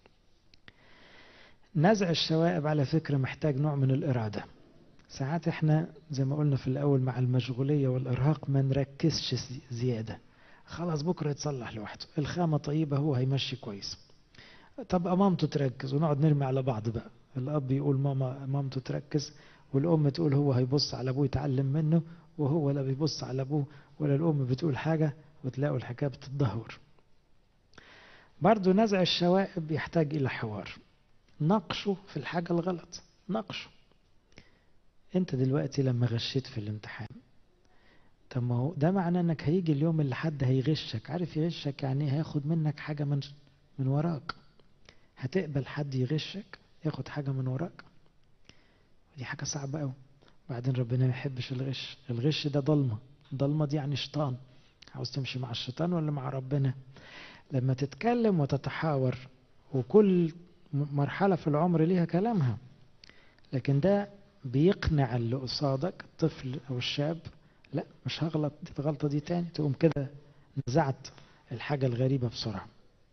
Speaker 1: نزع الشوائب على فكره محتاج نوع من الاراده ساعات احنا زي ما قلنا في الاول مع المشغوليه والارهاق ما نركزش زياده خلاص بكره يتصلح لوحده الخامه طيبه هو هيمشي كويس طب مامته تركز ونقعد نرمي على بعض بقى الاب يقول ماما مامته تركز والام تقول هو هيبص على ابوه يتعلم منه وهو لا بيبص على ابوه ولا الام بتقول حاجه وتلاقوا الحكايه بتتدهور برضه نزع الشوائب يحتاج الى حوار ناقشه في الحاجه الغلط ناقشه انت دلوقتي لما غشيت في الامتحان طب ما هو ده معناه انك هيجي اليوم اللي حد هيغشك عارف يغشك يعني هياخد منك حاجه من من وراك هتقبل حد يغشك ياخد حاجه من وراك دي حاجه صعبه قوي بعدين ربنا ما يحبش الغش الغش ده ضلمه ضلمه دي يعني شيطان عاوز تمشي مع الشيطان ولا مع ربنا لما تتكلم وتتحاور وكل مرحله في العمر ليها كلامها لكن ده بيقنع اللي قصادك الطفل او الشاب لا مش هغلط الغلطة دي تاني تقوم كده نزعت الحاجة الغريبة بسرعة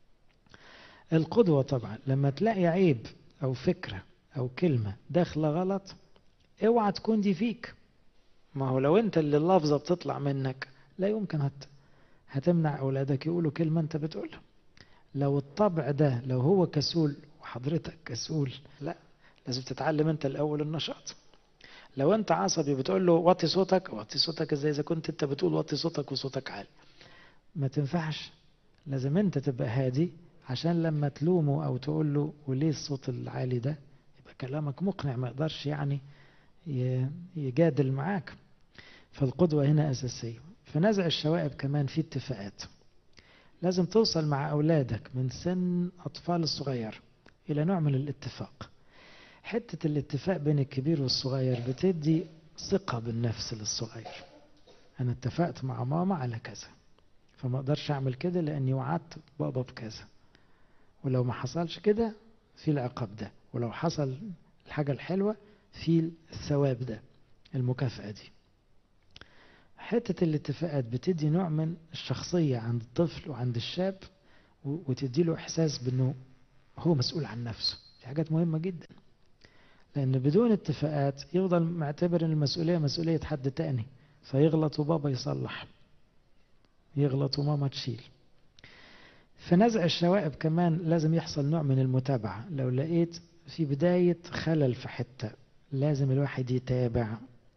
Speaker 1: القدوة طبعا لما تلاقي عيب أو فكرة أو كلمة داخلة غلط اوعى تكون دي فيك ما هو لو انت اللي اللفظة بتطلع منك لا يمكن هت هتمنع أولادك يقولوا كلمة انت بتقولها لو الطبع ده لو هو كسول وحضرتك كسول لا لازم تتعلم انت الأول النشاط لو انت عصبي بتقول له وطي صوتك وطي صوتك ازاي اذا كنت انت بتقول وطي صوتك وصوتك عالي ما تنفعش لازم انت تبقى هادي عشان لما تلومه او تقول له وليه الصوت العالي ده يبقى كلامك مقنع ما يقدرش يعني يجادل معاك فالقدوة هنا أساسية في نزع الشوائب كمان في اتفاقات لازم توصل مع أولادك من سن أطفال الصغير إلى نوع من الاتفاق حتة الاتفاق بين الكبير والصغير بتدي ثقة بالنفس للصغير أنا اتفقت مع ماما على كذا فما أقدرش أعمل كده لأني وعدت بابا بكذا ولو ما حصلش كده في العقاب ده ولو حصل الحاجة الحلوة في الثواب ده المكافأة دي حتة الاتفاقات بتدي نوع من الشخصية عند الطفل وعند الشاب وتدي له إحساس بأنه هو مسؤول عن نفسه دي حاجات مهمة جدا لأن بدون اتفاقات يفضل معتبر أن المسؤولية مسؤولية حد تاني فيغلط وبابا يصلح يغلط وماما تشيل في نزع الشوائب كمان لازم يحصل نوع من المتابعة لو لقيت في بداية خلل في حتة لازم الواحد يتابع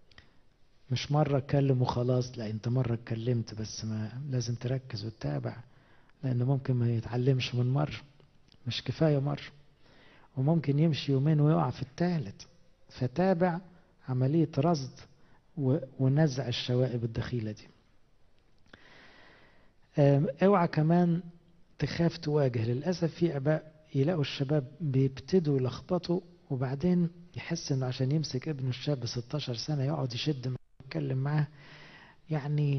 Speaker 1: مش مرة اتكلم وخلاص لا انت مرة اتكلمت بس ما لازم تركز وتتابع لان ممكن ما يتعلمش من مرة مش كفاية مرة وممكن يمشي يومين ويقع في الثالث فتابع عملية رصد ونزع الشوائب الدخيلة دي اوعى كمان تخاف تواجه للأسف في أباء يلاقوا الشباب بيبتدوا يلخبطوا وبعدين يحس انه عشان يمسك ابنه الشاب 16 سنة يقعد يشد معاه يتكلم معاه يعني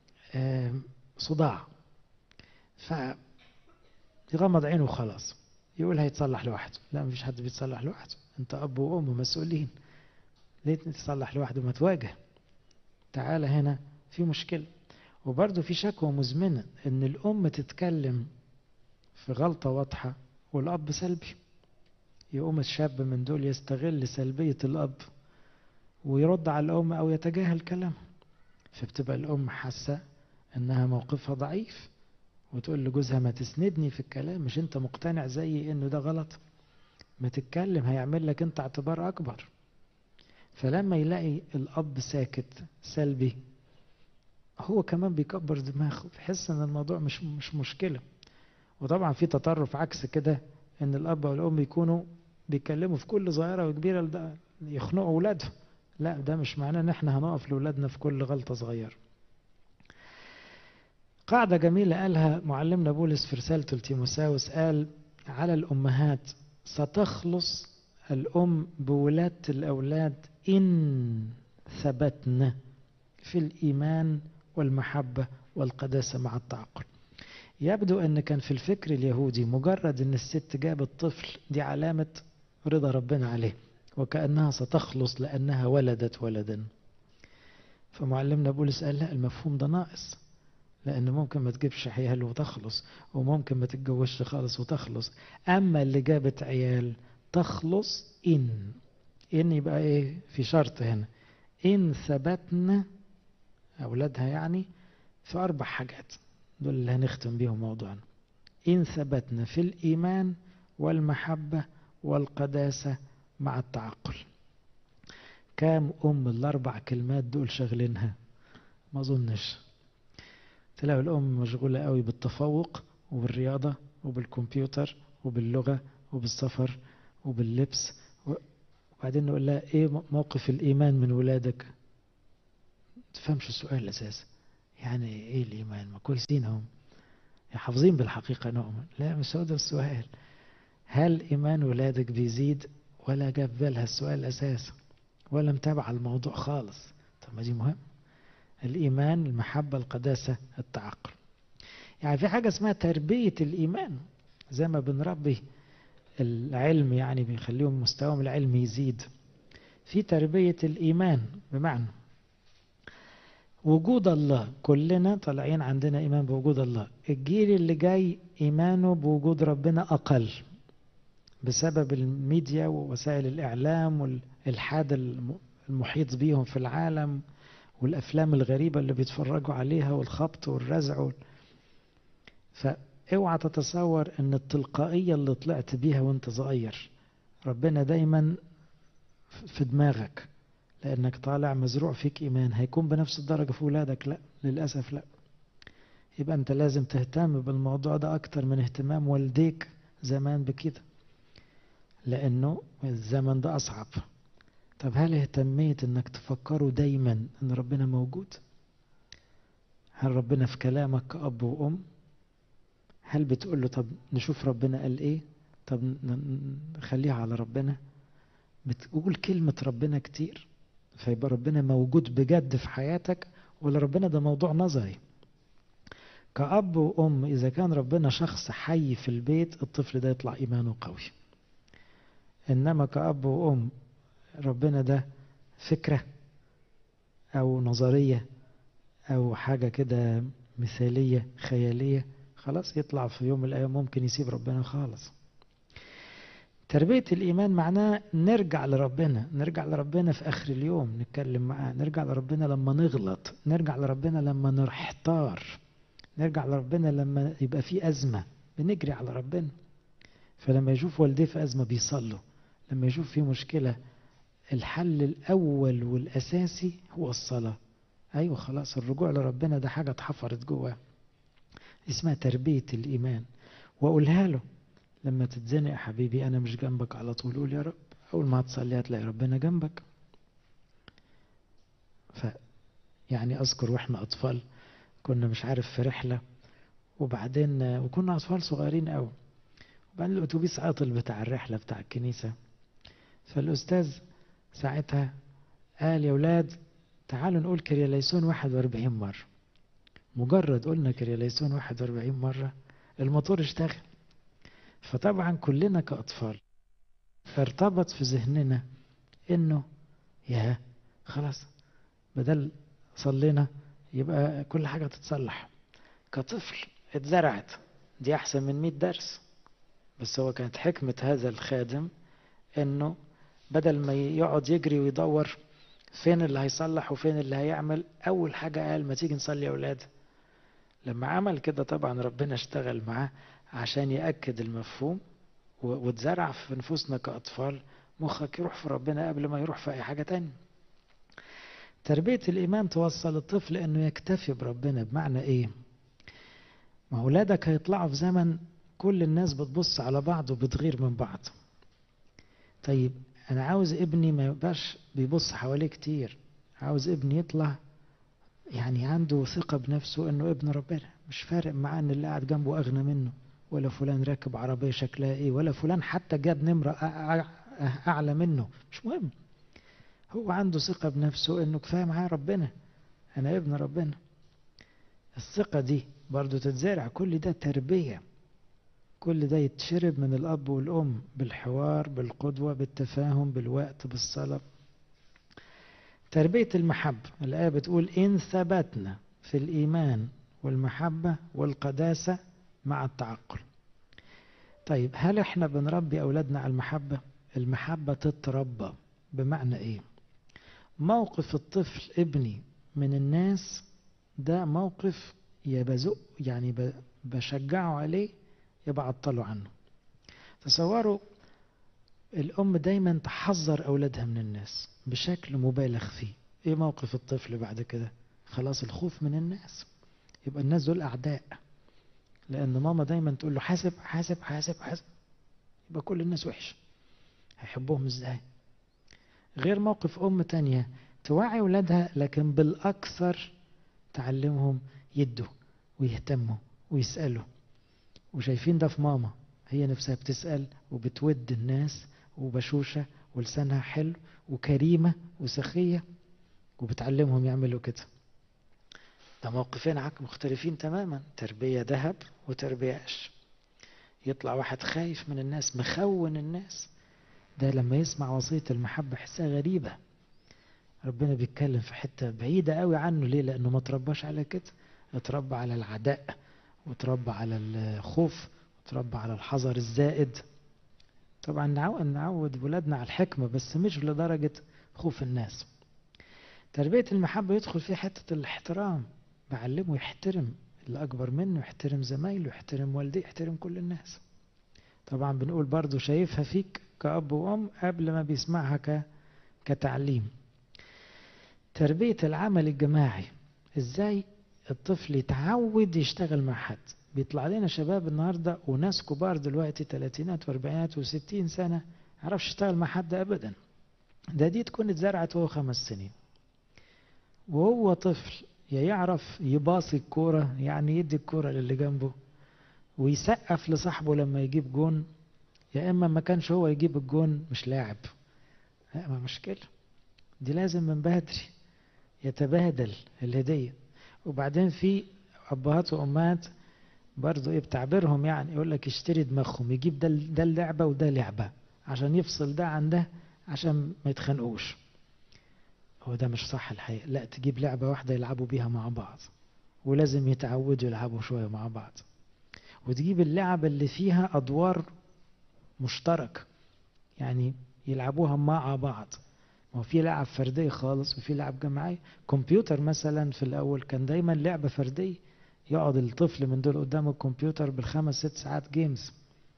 Speaker 1: صداع ف يغمض عينه وخلاص يقول هيتصلح لوحده لا مفيش حد بيتصلح لوحده انت اب وام مسؤولين ليه تتصلح لوحده ما تواجه تعالى هنا في مشكلة وبرضه في شكوى مزمنة ان الام تتكلم في غلطة واضحة والاب سلبي يقوم الشاب من دول يستغل سلبية الاب ويرد على الام او يتجاهل كلامها فبتبقى الام حاسة انها موقفها ضعيف وتقول لجوزها ما تسندني في الكلام مش انت مقتنع زيي انه ده غلط ما تتكلم هيعمل لك انت اعتبار اكبر فلما يلاقي الاب ساكت سلبي هو كمان بيكبر دماغه بيحس ان الموضوع مش مش مشكله وطبعا في تطرف عكس كده ان الاب والام يكونوا بيتكلموا في كل صغيره وكبيره يخنقوا اولادهم لا ده مش معناه ان احنا هنقف لاولادنا في كل غلطه صغيره قاعدة جميلة قالها معلمنا بولس في رسالته لتيموساوس قال على الأمهات ستخلص الأم بولادة الأولاد إن ثبتنا في الإيمان والمحبة والقداسة مع التعقل يبدو أن كان في الفكر اليهودي مجرد أن الست جابت طفل دي علامة رضا ربنا عليه وكأنها ستخلص لأنها ولدت ولدا فمعلمنا بولس قال لا المفهوم ده ناقص لأن ممكن ما تجيبش عيال وتخلص وممكن ما تتجوزش خالص وتخلص أما اللي جابت عيال تخلص إن إن يبقى إيه في شرط هنا إن ثبتنا أولادها يعني في أربع حاجات دول اللي هنختم بيهم موضوعنا إن ثبتنا في الإيمان والمحبة والقداسة مع التعقل كام أم الأربع كلمات دول شغلينها ما أظنش تلاقي الأم مشغولة قوي بالتفوق وبالرياضة وبالكمبيوتر وباللغة وبالسفر وباللبس وبعدين نقول لها ايه موقف الإيمان من ولادك تفهمش السؤال أساسا يعني ايه الإيمان ما كويسين هم حافظين بالحقيقة نؤمن لا مش هو ده السؤال هل إيمان ولادك بيزيد ولا جاب بالها السؤال أساسا ولا متابع الموضوع خالص طب ما دي مهم الإيمان المحبة القداسة التعقل يعني في حاجة اسمها تربية الإيمان زي ما بنربي العلم يعني بنخليهم مستواهم العلمي يزيد في تربية الإيمان بمعنى وجود الله كلنا طالعين عندنا إيمان بوجود الله الجيل اللي جاي إيمانه بوجود ربنا أقل بسبب الميديا ووسائل الإعلام والإلحاد المحيط بيهم في العالم والأفلام الغريبة اللي بيتفرجوا عليها والخبط والرزع وال... فاوعى تتصور ان التلقائية اللي طلعت بيها وانت صغير ربنا دايما في دماغك لانك طالع مزروع فيك ايمان هيكون بنفس الدرجة في ولادك لا للأسف لا يبقى انت لازم تهتم بالموضوع ده اكتر من اهتمام والديك زمان بكده لانه الزمن ده اصعب طب هل اهتميت انك تفكروا دايما ان ربنا موجود هل ربنا في كلامك كأب وأم هل بتقول له طب نشوف ربنا قال ايه طب نخليها على ربنا بتقول كلمة ربنا كتير فيبقى ربنا موجود بجد في حياتك ولا ربنا ده موضوع نظري كأب وأم إذا كان ربنا شخص حي في البيت الطفل ده يطلع إيمانه قوي إنما كأب وأم ربنا ده فكرة أو نظرية أو حاجة كده مثالية خيالية خلاص يطلع في يوم من الأيام ممكن يسيب ربنا خالص تربية الإيمان معناه نرجع لربنا نرجع لربنا في آخر اليوم نتكلم معاه نرجع لربنا لما نغلط نرجع لربنا لما نحتار نرجع لربنا لما يبقى في أزمة بنجري على ربنا فلما يشوف والديه في أزمة بيصلوا لما يشوف في مشكلة الحل الأول والأساسي هو الصلاة أيوة خلاص الرجوع لربنا ده حاجة اتحفرت جواه اسمها تربية الإيمان وأقولها له لما تتزنق يا حبيبي أنا مش جنبك على طول قول يا رب أول ما تصلي هتلاقي ربنا جنبك ف يعني أذكر وإحنا أطفال كنا مش عارف في رحلة وبعدين وكنا أطفال صغيرين أوي وبعدين الأتوبيس عطل بتاع الرحلة بتاع الكنيسة فالأستاذ ساعتها قال يا ولاد تعالوا نقول كرياليسون 41 مرة مجرد قلنا كرياليسون 41 مرة الموتور اشتغل فطبعا كلنا كأطفال فارتبط في ذهننا انه يا خلاص بدل صلينا يبقى كل حاجة تتصلح كطفل اتزرعت دي احسن من 100 درس بس هو كانت حكمة هذا الخادم انه بدل ما يقعد يجري ويدور فين اللي هيصلح وفين اللي هيعمل اول حاجة قال ما تيجي نصلي يا اولاد لما عمل كده طبعا ربنا اشتغل معاه عشان يأكد المفهوم واتزرع في نفوسنا كأطفال مخك يروح في ربنا قبل ما يروح في أي حاجة تانية تربية الإيمان توصل الطفل أنه يكتفي بربنا بمعنى إيه ما أولادك هيطلعوا في زمن كل الناس بتبص على بعض وبتغير من بعض طيب أنا عاوز ابني ما يبقاش بيبص حواليه كتير عاوز ابني يطلع يعني عنده ثقة بنفسه انه ابن ربنا مش فارق معاه ان اللي قاعد جنبه اغنى منه ولا فلان راكب عربية شكلها ايه ولا فلان حتى جاب نمرة اعلى منه مش مهم هو عنده ثقة بنفسه انه كفاية معاه ربنا انا ابن ربنا الثقة دي برضو تتزرع كل ده تربية كل ده يتشرب من الأب والأم بالحوار بالقدوة بالتفاهم بالوقت بالصلاة تربية المحبة الآية بتقول إن ثبتنا في الإيمان والمحبة والقداسة مع التعقل طيب هل احنا بنربي أولادنا على المحبة المحبة تتربى بمعنى إيه موقف الطفل ابني من الناس ده موقف يبزق يعني بشجعه عليه يبقى عطله عنه تصوروا الأم دايما تحذر أولادها من الناس بشكل مبالغ فيه إيه موقف الطفل بعد كده خلاص الخوف من الناس يبقى الناس دول أعداء لأن ماما دايما تقول له حاسب حاسب حاسب حاسب يبقى كل الناس وحش هيحبوهم ازاي غير موقف أم تانية توعي أولادها لكن بالأكثر تعلمهم يدوا ويهتموا ويسألوا وشايفين ده في ماما هي نفسها بتسأل وبتود الناس وبشوشة ولسانها حلو وكريمة وسخية وبتعلمهم يعملوا كده ده موقفين عك مختلفين تماما تربية ذهب وتربية قش يطلع واحد خايف من الناس مخون الناس ده لما يسمع وصية المحبة حسها غريبة ربنا بيتكلم في حتة بعيدة قوي عنه ليه لأنه ما ترباش على كده اتربى على العداء وتربى على الخوف وتربى على الحذر الزائد طبعا نعود نعود ولادنا على الحكمة بس مش لدرجة خوف الناس تربية المحبة يدخل فيها حتة الاحترام بعلمه يحترم اللي أكبر منه يحترم زمايله يحترم والديه يحترم كل الناس طبعا بنقول برضو شايفها فيك كأب وأم قبل ما بيسمعها ك... كتعليم تربية العمل الجماعي ازاي الطفل يتعود يشتغل مع حد بيطلع لنا شباب النهاردة وناس كبار دلوقتي تلاتينات واربعينات وستين سنة عرفش يشتغل مع حد أبدا ده دي تكون اتزرعت وهو خمس سنين وهو طفل يا يعرف يباصي الكورة يعني يدي الكورة للي جنبه ويسقف لصاحبه لما يجيب جون يا إما ما كانش هو يجيب الجون مش لاعب لا ما مشكلة دي لازم من بدري يتبادل الهدية وبعدين في أبهات وأمهات برضو إيه بتعبيرهم يعني يقول لك يشتري دماغهم يجيب ده ده اللعبة وده لعبة عشان يفصل ده عن ده عشان ما يتخانقوش هو ده مش صح الحقيقة لا تجيب لعبة واحدة يلعبوا بيها مع بعض ولازم يتعودوا يلعبوا شوية مع بعض وتجيب اللعبة اللي فيها أدوار مشتركة يعني يلعبوها مع بعض ما هو في لعب فردية خالص وفي لعب جماعية كمبيوتر مثلا في الأول كان دايما لعبة فردية يقعد الطفل من دول قدام الكمبيوتر بالخمس ست ساعات جيمز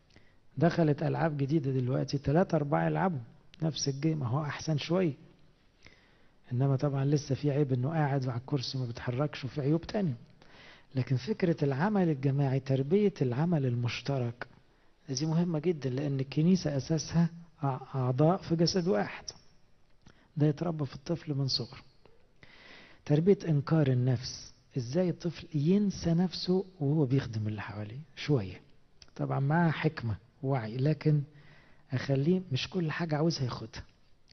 Speaker 1: دخلت ألعاب جديدة دلوقتي ثلاثة أربعة يلعبوا نفس الجيم هو أحسن شوية إنما طبعا لسه في عيب إنه قاعد على الكرسي ما بيتحركش وفي عيوب تانية لكن فكرة العمل الجماعي تربية العمل المشترك دي مهمة جدا لأن الكنيسة أساسها أعضاء في جسد واحد ده يتربى في الطفل من صغره تربية إنكار النفس إزاي الطفل ينسى نفسه وهو بيخدم اللي حواليه شوية طبعا معاه حكمة ووعي لكن أخليه مش كل حاجة عاوزها ياخدها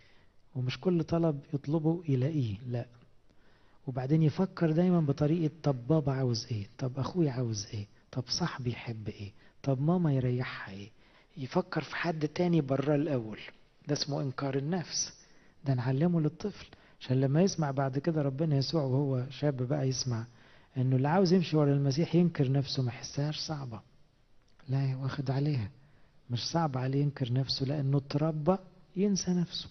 Speaker 1: ومش كل طلب يطلبه يلاقيه لا وبعدين يفكر دايما بطريقة طب بابا عاوز ايه طب اخوي عاوز ايه طب صاحبي يحب ايه طب ماما يريحها ايه يفكر في حد تاني براه الاول ده اسمه انكار النفس ده نعلمه للطفل عشان لما يسمع بعد كده ربنا يسوع وهو شاب بقى يسمع انه اللي عاوز يمشي ورا المسيح ينكر نفسه ما يحسهاش صعبة لا واخد عليها مش صعب عليه ينكر نفسه لانه اتربى ينسى نفسه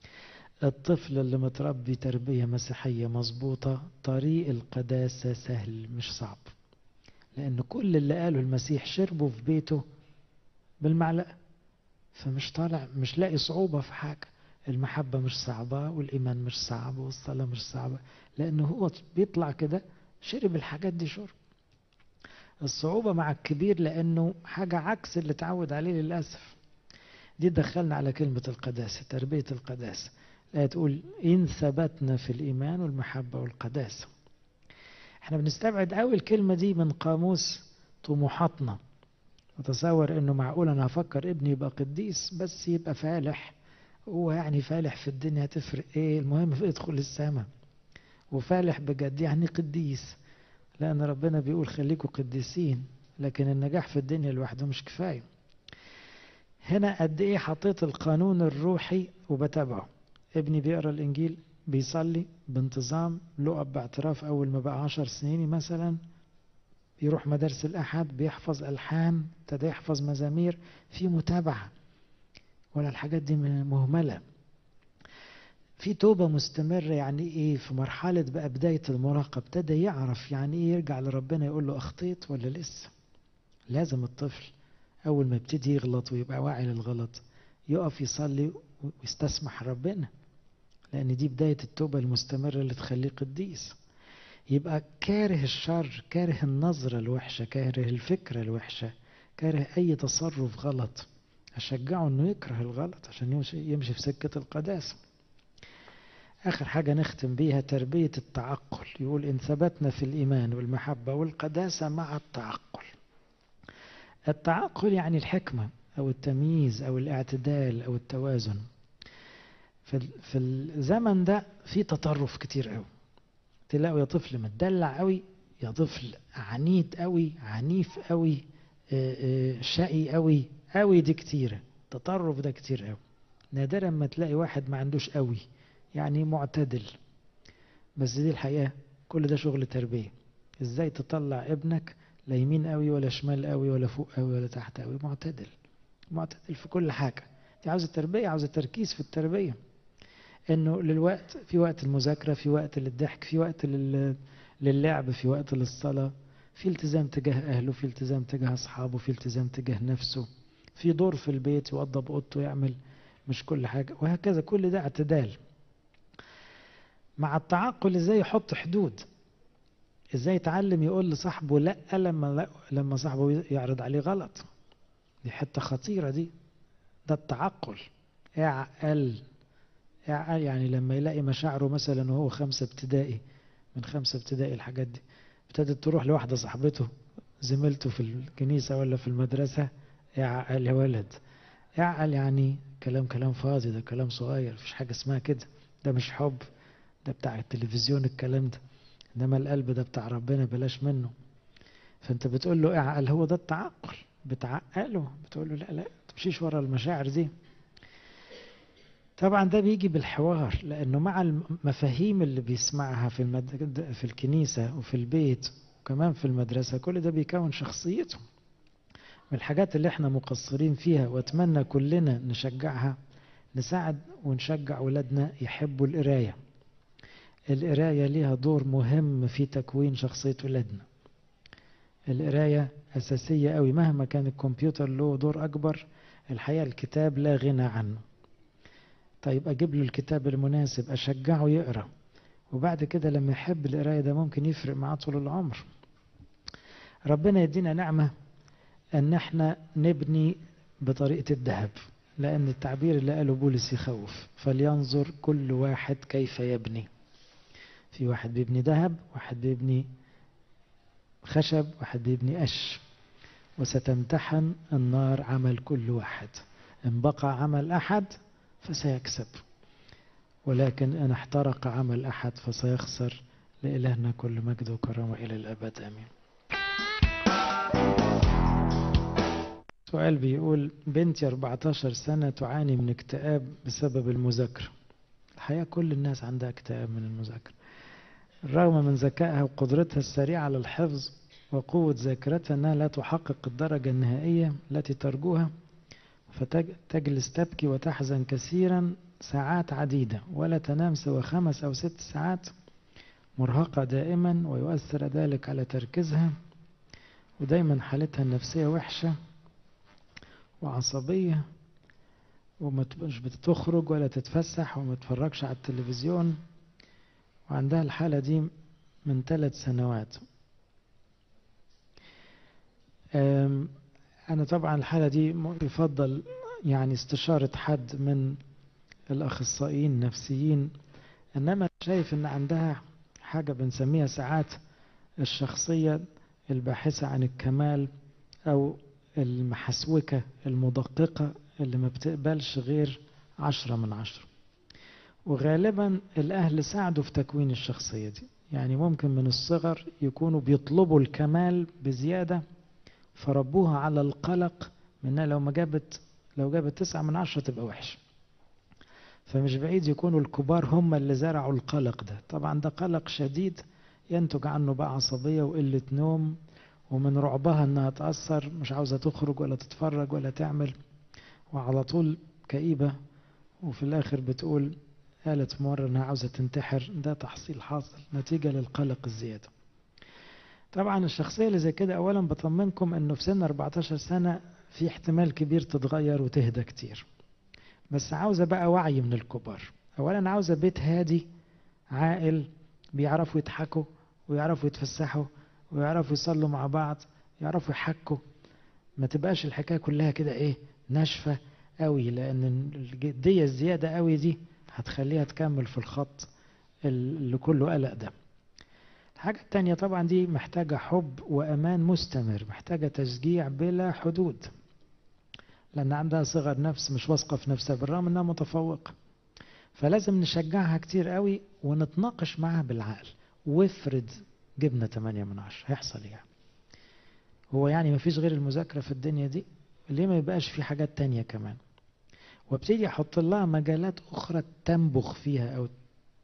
Speaker 1: الطفل اللي متربي تربية مسيحية مظبوطة طريق القداسة سهل مش صعب لأن كل اللي قاله المسيح شربه في بيته بالمعلقة فمش طالع مش لاقي صعوبة في حاجة المحبة مش صعبة والإيمان مش صعب والصلاة مش صعبة لأنه هو بيطلع كده شرب الحاجات دي شرب الصعوبة مع الكبير لأنه حاجة عكس اللي اتعود عليه للأسف دي دخلنا على كلمة القداسة تربية القداسة لا تقول إن ثبتنا في الإيمان والمحبة والقداسة احنا بنستبعد قوي الكلمة دي من قاموس طموحاتنا وتصور انه معقول انا هفكر ابني يبقى قديس بس يبقى فالح هو يعني فالح في الدنيا هتفرق ايه المهم يدخل السماء وفالح بجد يعني قديس لان ربنا بيقول خليكوا قديسين لكن النجاح في الدنيا لوحده مش كفايه هنا قد ايه حطيت القانون الروحي وبتابعه ابني بيقرا الانجيل بيصلي بانتظام له اب باعتراف اول ما بقى عشر سنين مثلا بيروح مدارس الاحد بيحفظ الحان ابتدى يحفظ مزامير في متابعه ولا الحاجات دي مهمله في توبة مستمرة يعني ايه في مرحلة بقى بداية المراهقة ابتدى يعرف يعني ايه يرجع لربنا يقول له اخطيت ولا لسه لازم الطفل اول ما يبتدي يغلط ويبقى واعي للغلط يقف يصلي ويستسمح ربنا لأن دي بداية التوبة المستمرة اللي تخليه قديس يبقى كاره الشر كاره النظرة الوحشة كاره الفكرة الوحشة كاره أي تصرف غلط أشجعه أنه يكره الغلط عشان يمشي في سكة القداسة آخر حاجة نختم بيها تربية التعقل يقول إن ثبتنا في الإيمان والمحبة والقداسة مع التعقل التعقل يعني الحكمة أو التمييز أو الاعتدال أو التوازن في في الزمن ده في تطرف كتير قوي تلاقوا يا طفل متدلع قوي يا طفل عنيد قوي عنيف قوي شقي قوي قوي دي كتيرة تطرف ده كتير قوي نادرا ما تلاقي واحد ما عندوش قوي يعني معتدل بس دي الحقيقة كل ده شغل تربية ازاي تطلع ابنك لا يمين قوي ولا شمال قوي ولا فوق قوي ولا تحت قوي معتدل معتدل في كل حاجة دي عاوزة تربية عاوزة تركيز في التربية انه للوقت في وقت المذاكرة في وقت للضحك في وقت للعب في وقت للصلاة في التزام تجاه اهله في التزام تجاه اصحابه في التزام تجاه نفسه في دور في البيت يوضب اوضته يعمل مش كل حاجة وهكذا كل ده اعتدال مع التعقل ازاي يحط حدود ازاي يتعلم يقول لصاحبه لا لما لا لما صاحبه يعرض عليه غلط دي حته خطيره دي ده التعقل اعقل اعقل يعني لما يلاقي مشاعره مثلا وهو خمسه ابتدائي من خمسه ابتدائي الحاجات دي ابتدت تروح لواحده صاحبته زميلته في الكنيسه ولا في المدرسه اعقل يا ولد اعقل يعني كلام كلام فاضي ده كلام صغير مفيش حاجه اسمها كده ده مش حب ده بتاع التلفزيون الكلام ده انما القلب ده بتاع ربنا بلاش منه فانت بتقول له اعقل هو ده التعقل بتعقله بتقول له لا لا تمشيش ورا المشاعر دي طبعا ده بيجي بالحوار لانه مع المفاهيم اللي بيسمعها في المد... في الكنيسه وفي البيت وكمان في المدرسه كل ده بيكون شخصيته من الحاجات اللي احنا مقصرين فيها واتمنى كلنا نشجعها نساعد ونشجع ولادنا يحبوا القرايه القراية ليها دور مهم في تكوين شخصية ولادنا القراية أساسية قوي مهما كان الكمبيوتر له دور أكبر الحقيقة الكتاب لا غنى عنه طيب أجيب له الكتاب المناسب أشجعه يقرأ وبعد كده لما يحب القراية ده ممكن يفرق معاه طول العمر ربنا يدينا نعمة أن احنا نبني بطريقة الذهب لأن التعبير اللي قاله بولس يخوف فلينظر كل واحد كيف يبني في واحد بيبني ذهب واحد بيبني خشب واحد بيبني قش وستمتحن النار عمل كل واحد إن بقى عمل أحد فسيكسب ولكن إن احترق عمل أحد فسيخسر لإلهنا كل مجد وكرامة إلى الأبد آمين سؤال بيقول بنتي 14 سنة تعاني من اكتئاب بسبب المذاكرة الحقيقة كل الناس عندها اكتئاب من المذاكرة الرغم من ذكائها وقدرتها السريعة على الحفظ وقوة ذاكرتها أنها لا تحقق الدرجة النهائية التي ترجوها فتجلس تبكي وتحزن كثيرا ساعات عديدة ولا تنام سوى خمس أو ست ساعات مرهقة دائما ويؤثر ذلك على تركيزها ودايما حالتها النفسية وحشة وعصبية ومش بتخرج ولا تتفسح وما تتفرجش على التلفزيون وعندها الحالة دي من ثلاث سنوات أنا طبعا الحالة دي يفضل يعني استشارة حد من الأخصائيين النفسيين إنما شايف إن عندها حاجة بنسميها ساعات الشخصية الباحثة عن الكمال أو المحسوكة المدققة اللي ما بتقبلش غير عشرة من عشرة وغالبا الأهل ساعدوا في تكوين الشخصية دي يعني ممكن من الصغر يكونوا بيطلبوا الكمال بزيادة فربوها على القلق منها لو ما جابت لو جابت تسعة من عشرة تبقى وحش فمش بعيد يكونوا الكبار هم اللي زرعوا القلق ده طبعا ده قلق شديد ينتج عنه بقى عصبية وقلة نوم ومن رعبها انها تأثر مش عاوزة تخرج ولا تتفرج ولا تعمل وعلى طول كئيبة وفي الآخر بتقول قالت مرة انها عاوزة تنتحر ده تحصيل حاصل نتيجة للقلق الزيادة طبعا الشخصية اللي زي كده أولا بطمنكم انه في سن 14 سنة في احتمال كبير تتغير وتهدى كتير بس عاوزة بقى وعي من الكبار أولا عاوزة بيت هادي عاقل بيعرفوا يضحكوا ويعرفوا يتفسحوا ويعرفوا يصلوا مع بعض يعرفوا يحكوا ما تبقاش الحكاية كلها كده ايه ناشفة قوي لأن الجدية الزيادة قوي دي هتخليها تكمل في الخط اللي كله قلق ده الحاجة التانية طبعا دي محتاجة حب وأمان مستمر محتاجة تشجيع بلا حدود لأن عندها صغر نفس مش واثقة في نفسها بالرغم إنها متفوقة فلازم نشجعها كتير قوي ونتناقش معاها بالعقل وافرض جبنا 8 من 10 هيحصل يعني هو يعني ما فيش غير المذاكرة في الدنيا دي ليه ما يبقاش في حاجات تانية كمان وابتدي احط لها مجالات اخرى تنبخ فيها او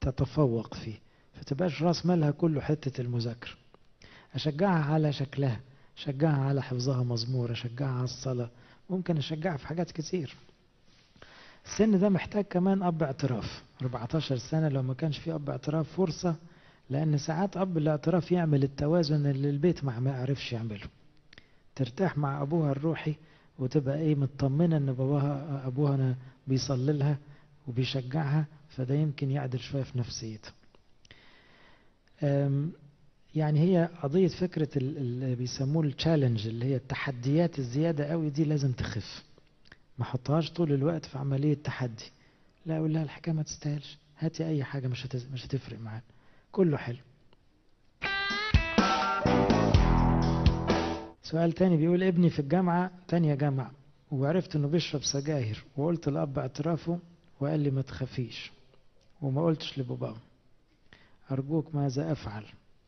Speaker 1: تتفوق فيه فتبقاش راس مالها كله حتة المذاكرة أشجعها على شكلها أشجعها على حفظها مزمور أشجعها على الصلاة ممكن أشجعها في حاجات كتير السن ده محتاج كمان أب اعتراف 14 سنة لو ما كانش في أب اعتراف فرصة لأن ساعات أب الاعتراف يعمل التوازن اللي البيت ما عرفش يعمله ترتاح مع أبوها الروحي وتبقى إيه مطمنة إن باباها أبوها أنا بيصلي لها وبيشجعها فده يمكن يعدل شوية في نفسيتها يعني هي قضية فكرة اللي بيسموه التشالنج اللي هي التحديات الزيادة قوي دي لازم تخف ما حطهاش طول الوقت في عملية تحدي لا أقول لها الحكاية ما تستاهلش هاتي أي حاجة مش مش هتفرق معانا كله حلو سؤال تاني بيقول ابني في الجامعة تانية جامعة وعرفت انه بيشرب سجاير وقلت لأب اعترافه وقال لي ما تخافيش وما قلتش لباباه أرجوك ماذا أفعل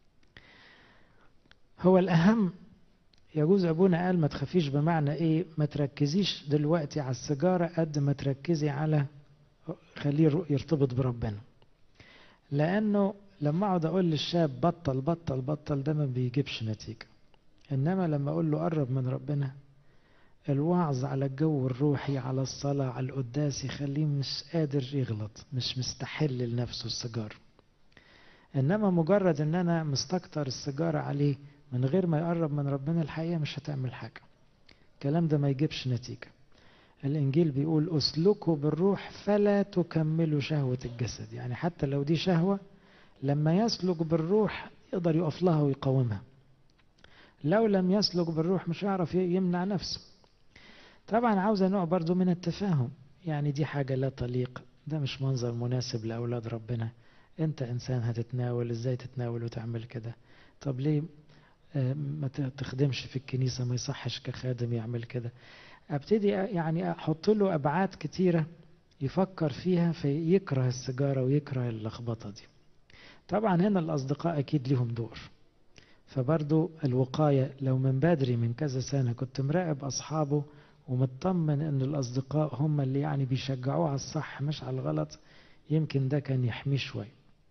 Speaker 1: هو الأهم يجوز أبونا قال ما تخافيش بمعنى إيه ما تركزيش دلوقتي على السيجارة قد ما تركزي على خليه يرتبط بربنا لأنه لما أقعد أقول للشاب بطل بطل بطل ده ما بيجيبش نتيجة إنما لما أقول له قرب من ربنا الوعظ على الجو الروحي على الصلاة على القداس يخليه مش قادر يغلط مش مستحل لنفسه السيجارة إنما مجرد إن أنا مستكتر السيجارة عليه من غير ما يقرب من ربنا الحقيقة مش هتعمل حاجة الكلام ده ما يجيبش نتيجة الإنجيل بيقول أسلكوا بالروح فلا تكملوا شهوة الجسد يعني حتى لو دي شهوة لما يسلك بالروح يقدر يقف لها ويقاومها لو لم يسلك بالروح مش هيعرف يمنع نفسه طبعا عاوزة نوع برضو من التفاهم يعني دي حاجة لا تليق ده مش منظر مناسب لأولاد ربنا انت انسان هتتناول ازاي تتناول وتعمل كده طب ليه ما تخدمش في الكنيسة ما يصحش كخادم يعمل كده ابتدي يعني احط له ابعاد كتيرة يفكر فيها فيكره السيجارة ويكره اللخبطة دي طبعا هنا الاصدقاء اكيد ليهم دور فبرضو الوقاية لو من بدري من كذا سنة كنت مراقب اصحابه ومطمن ان الاصدقاء هم اللي يعني بيشجعوه على الصح مش على الغلط يمكن ده كان يحميه شوي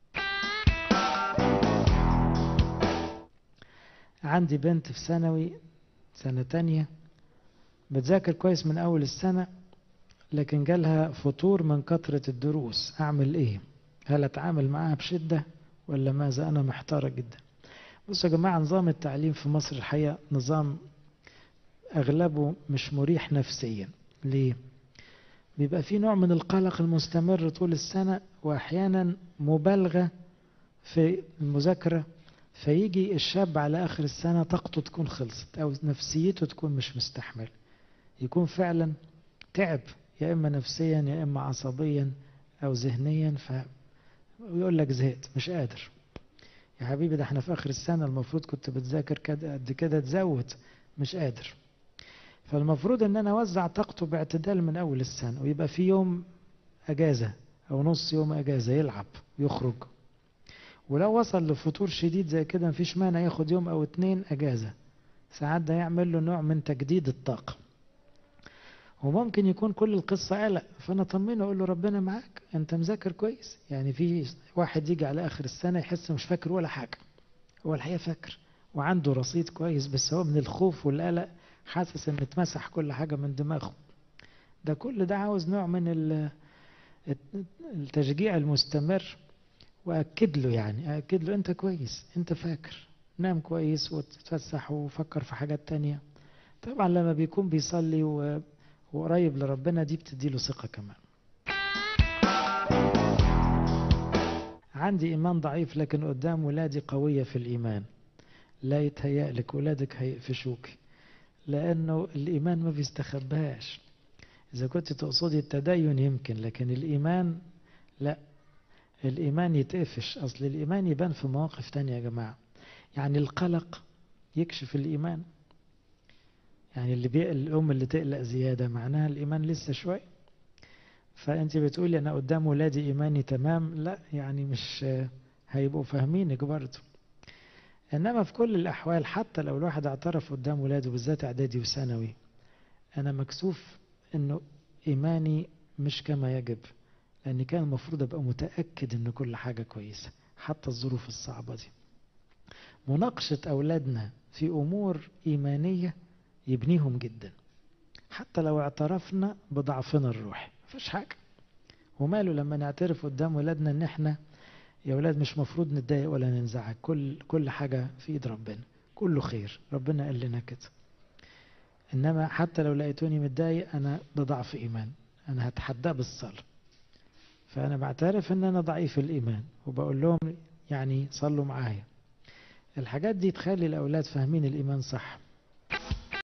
Speaker 1: عندي بنت في ثانوي سنة تانية بتذاكر كويس من أول السنة لكن جالها فتور من كثرة الدروس أعمل إيه؟ هل أتعامل معاها بشدة ولا ماذا؟ أنا محتارة جدا بصوا يا جماعة نظام التعليم في مصر الحقيقة نظام أغلبه مش مريح نفسيا ليه؟ بيبقى في نوع من القلق المستمر طول السنة وأحيانا مبالغة في المذاكرة فيجي الشاب على آخر السنة طاقته تكون خلصت أو نفسيته تكون مش مستحمل يكون فعلا تعب يا إما نفسيا يا إما عصبيا أو ذهنيا ف ويقول لك زهقت مش قادر يا حبيبي ده احنا في آخر السنة المفروض كنت بتذاكر كده قد كده تزود مش قادر فالمفروض ان انا اوزع طاقته باعتدال من اول السنة ويبقى في يوم اجازة او نص يوم اجازة يلعب يخرج ولو وصل لفتور شديد زي كده مفيش مانع ياخد يوم او اتنين اجازة ساعات ده يعمل له نوع من تجديد الطاقة وممكن يكون كل القصة قلق فانا طمنه اقول له ربنا معاك انت مذاكر كويس يعني في واحد يجي على اخر السنة يحس مش فاكر ولا حاجة هو الحقيقة فاكر وعنده رصيد كويس بس هو من الخوف والقلق حاسس ان اتمسح كل حاجة من دماغه ده كل ده عاوز نوع من التشجيع المستمر واكد له يعني اكد له انت كويس انت فاكر نام كويس وتتفسح وفكر في حاجات تانية طبعا لما بيكون بيصلي وقريب لربنا دي بتديله ثقة كمان عندي إيمان ضعيف لكن قدام ولادي قوية في الإيمان لا يتهيأ لك ولادك هيقفشوك لأنه الإيمان ما بيستخباش إذا كنت تقصدي التدين يمكن لكن الإيمان لا الإيمان يتقفش أصل الإيمان يبان في مواقف تانية يا جماعة يعني القلق يكشف الإيمان يعني اللي بي... الأم اللي تقلق زيادة معناها الإيمان لسه شوي فأنت بتقولي أنا قدام ولادي إيماني تمام لا يعني مش هيبقوا فاهمينك برضه إنما في كل الأحوال حتى لو الواحد اعترف قدام ولاده بالذات إعدادي وثانوي أنا مكسوف إنه إيماني مش كما يجب لأن كان المفروض أبقى متأكد إن كل حاجة كويسة حتى الظروف الصعبة دي مناقشة أولادنا في أمور إيمانية يبنيهم جدا حتى لو اعترفنا بضعفنا الروحي مفيش حاجة وماله لما نعترف قدام ولادنا ان احنا يا ولاد مش مفروض نتضايق ولا ننزعج كل كل حاجة في ايد ربنا كله خير ربنا قال لنا كده انما حتى لو لقيتوني متضايق انا ده ضعف ايمان انا هتحداه بالصلاة فانا بعترف ان انا ضعيف الايمان وبقول لهم يعني صلوا معايا الحاجات دي تخلي الاولاد فاهمين الايمان صح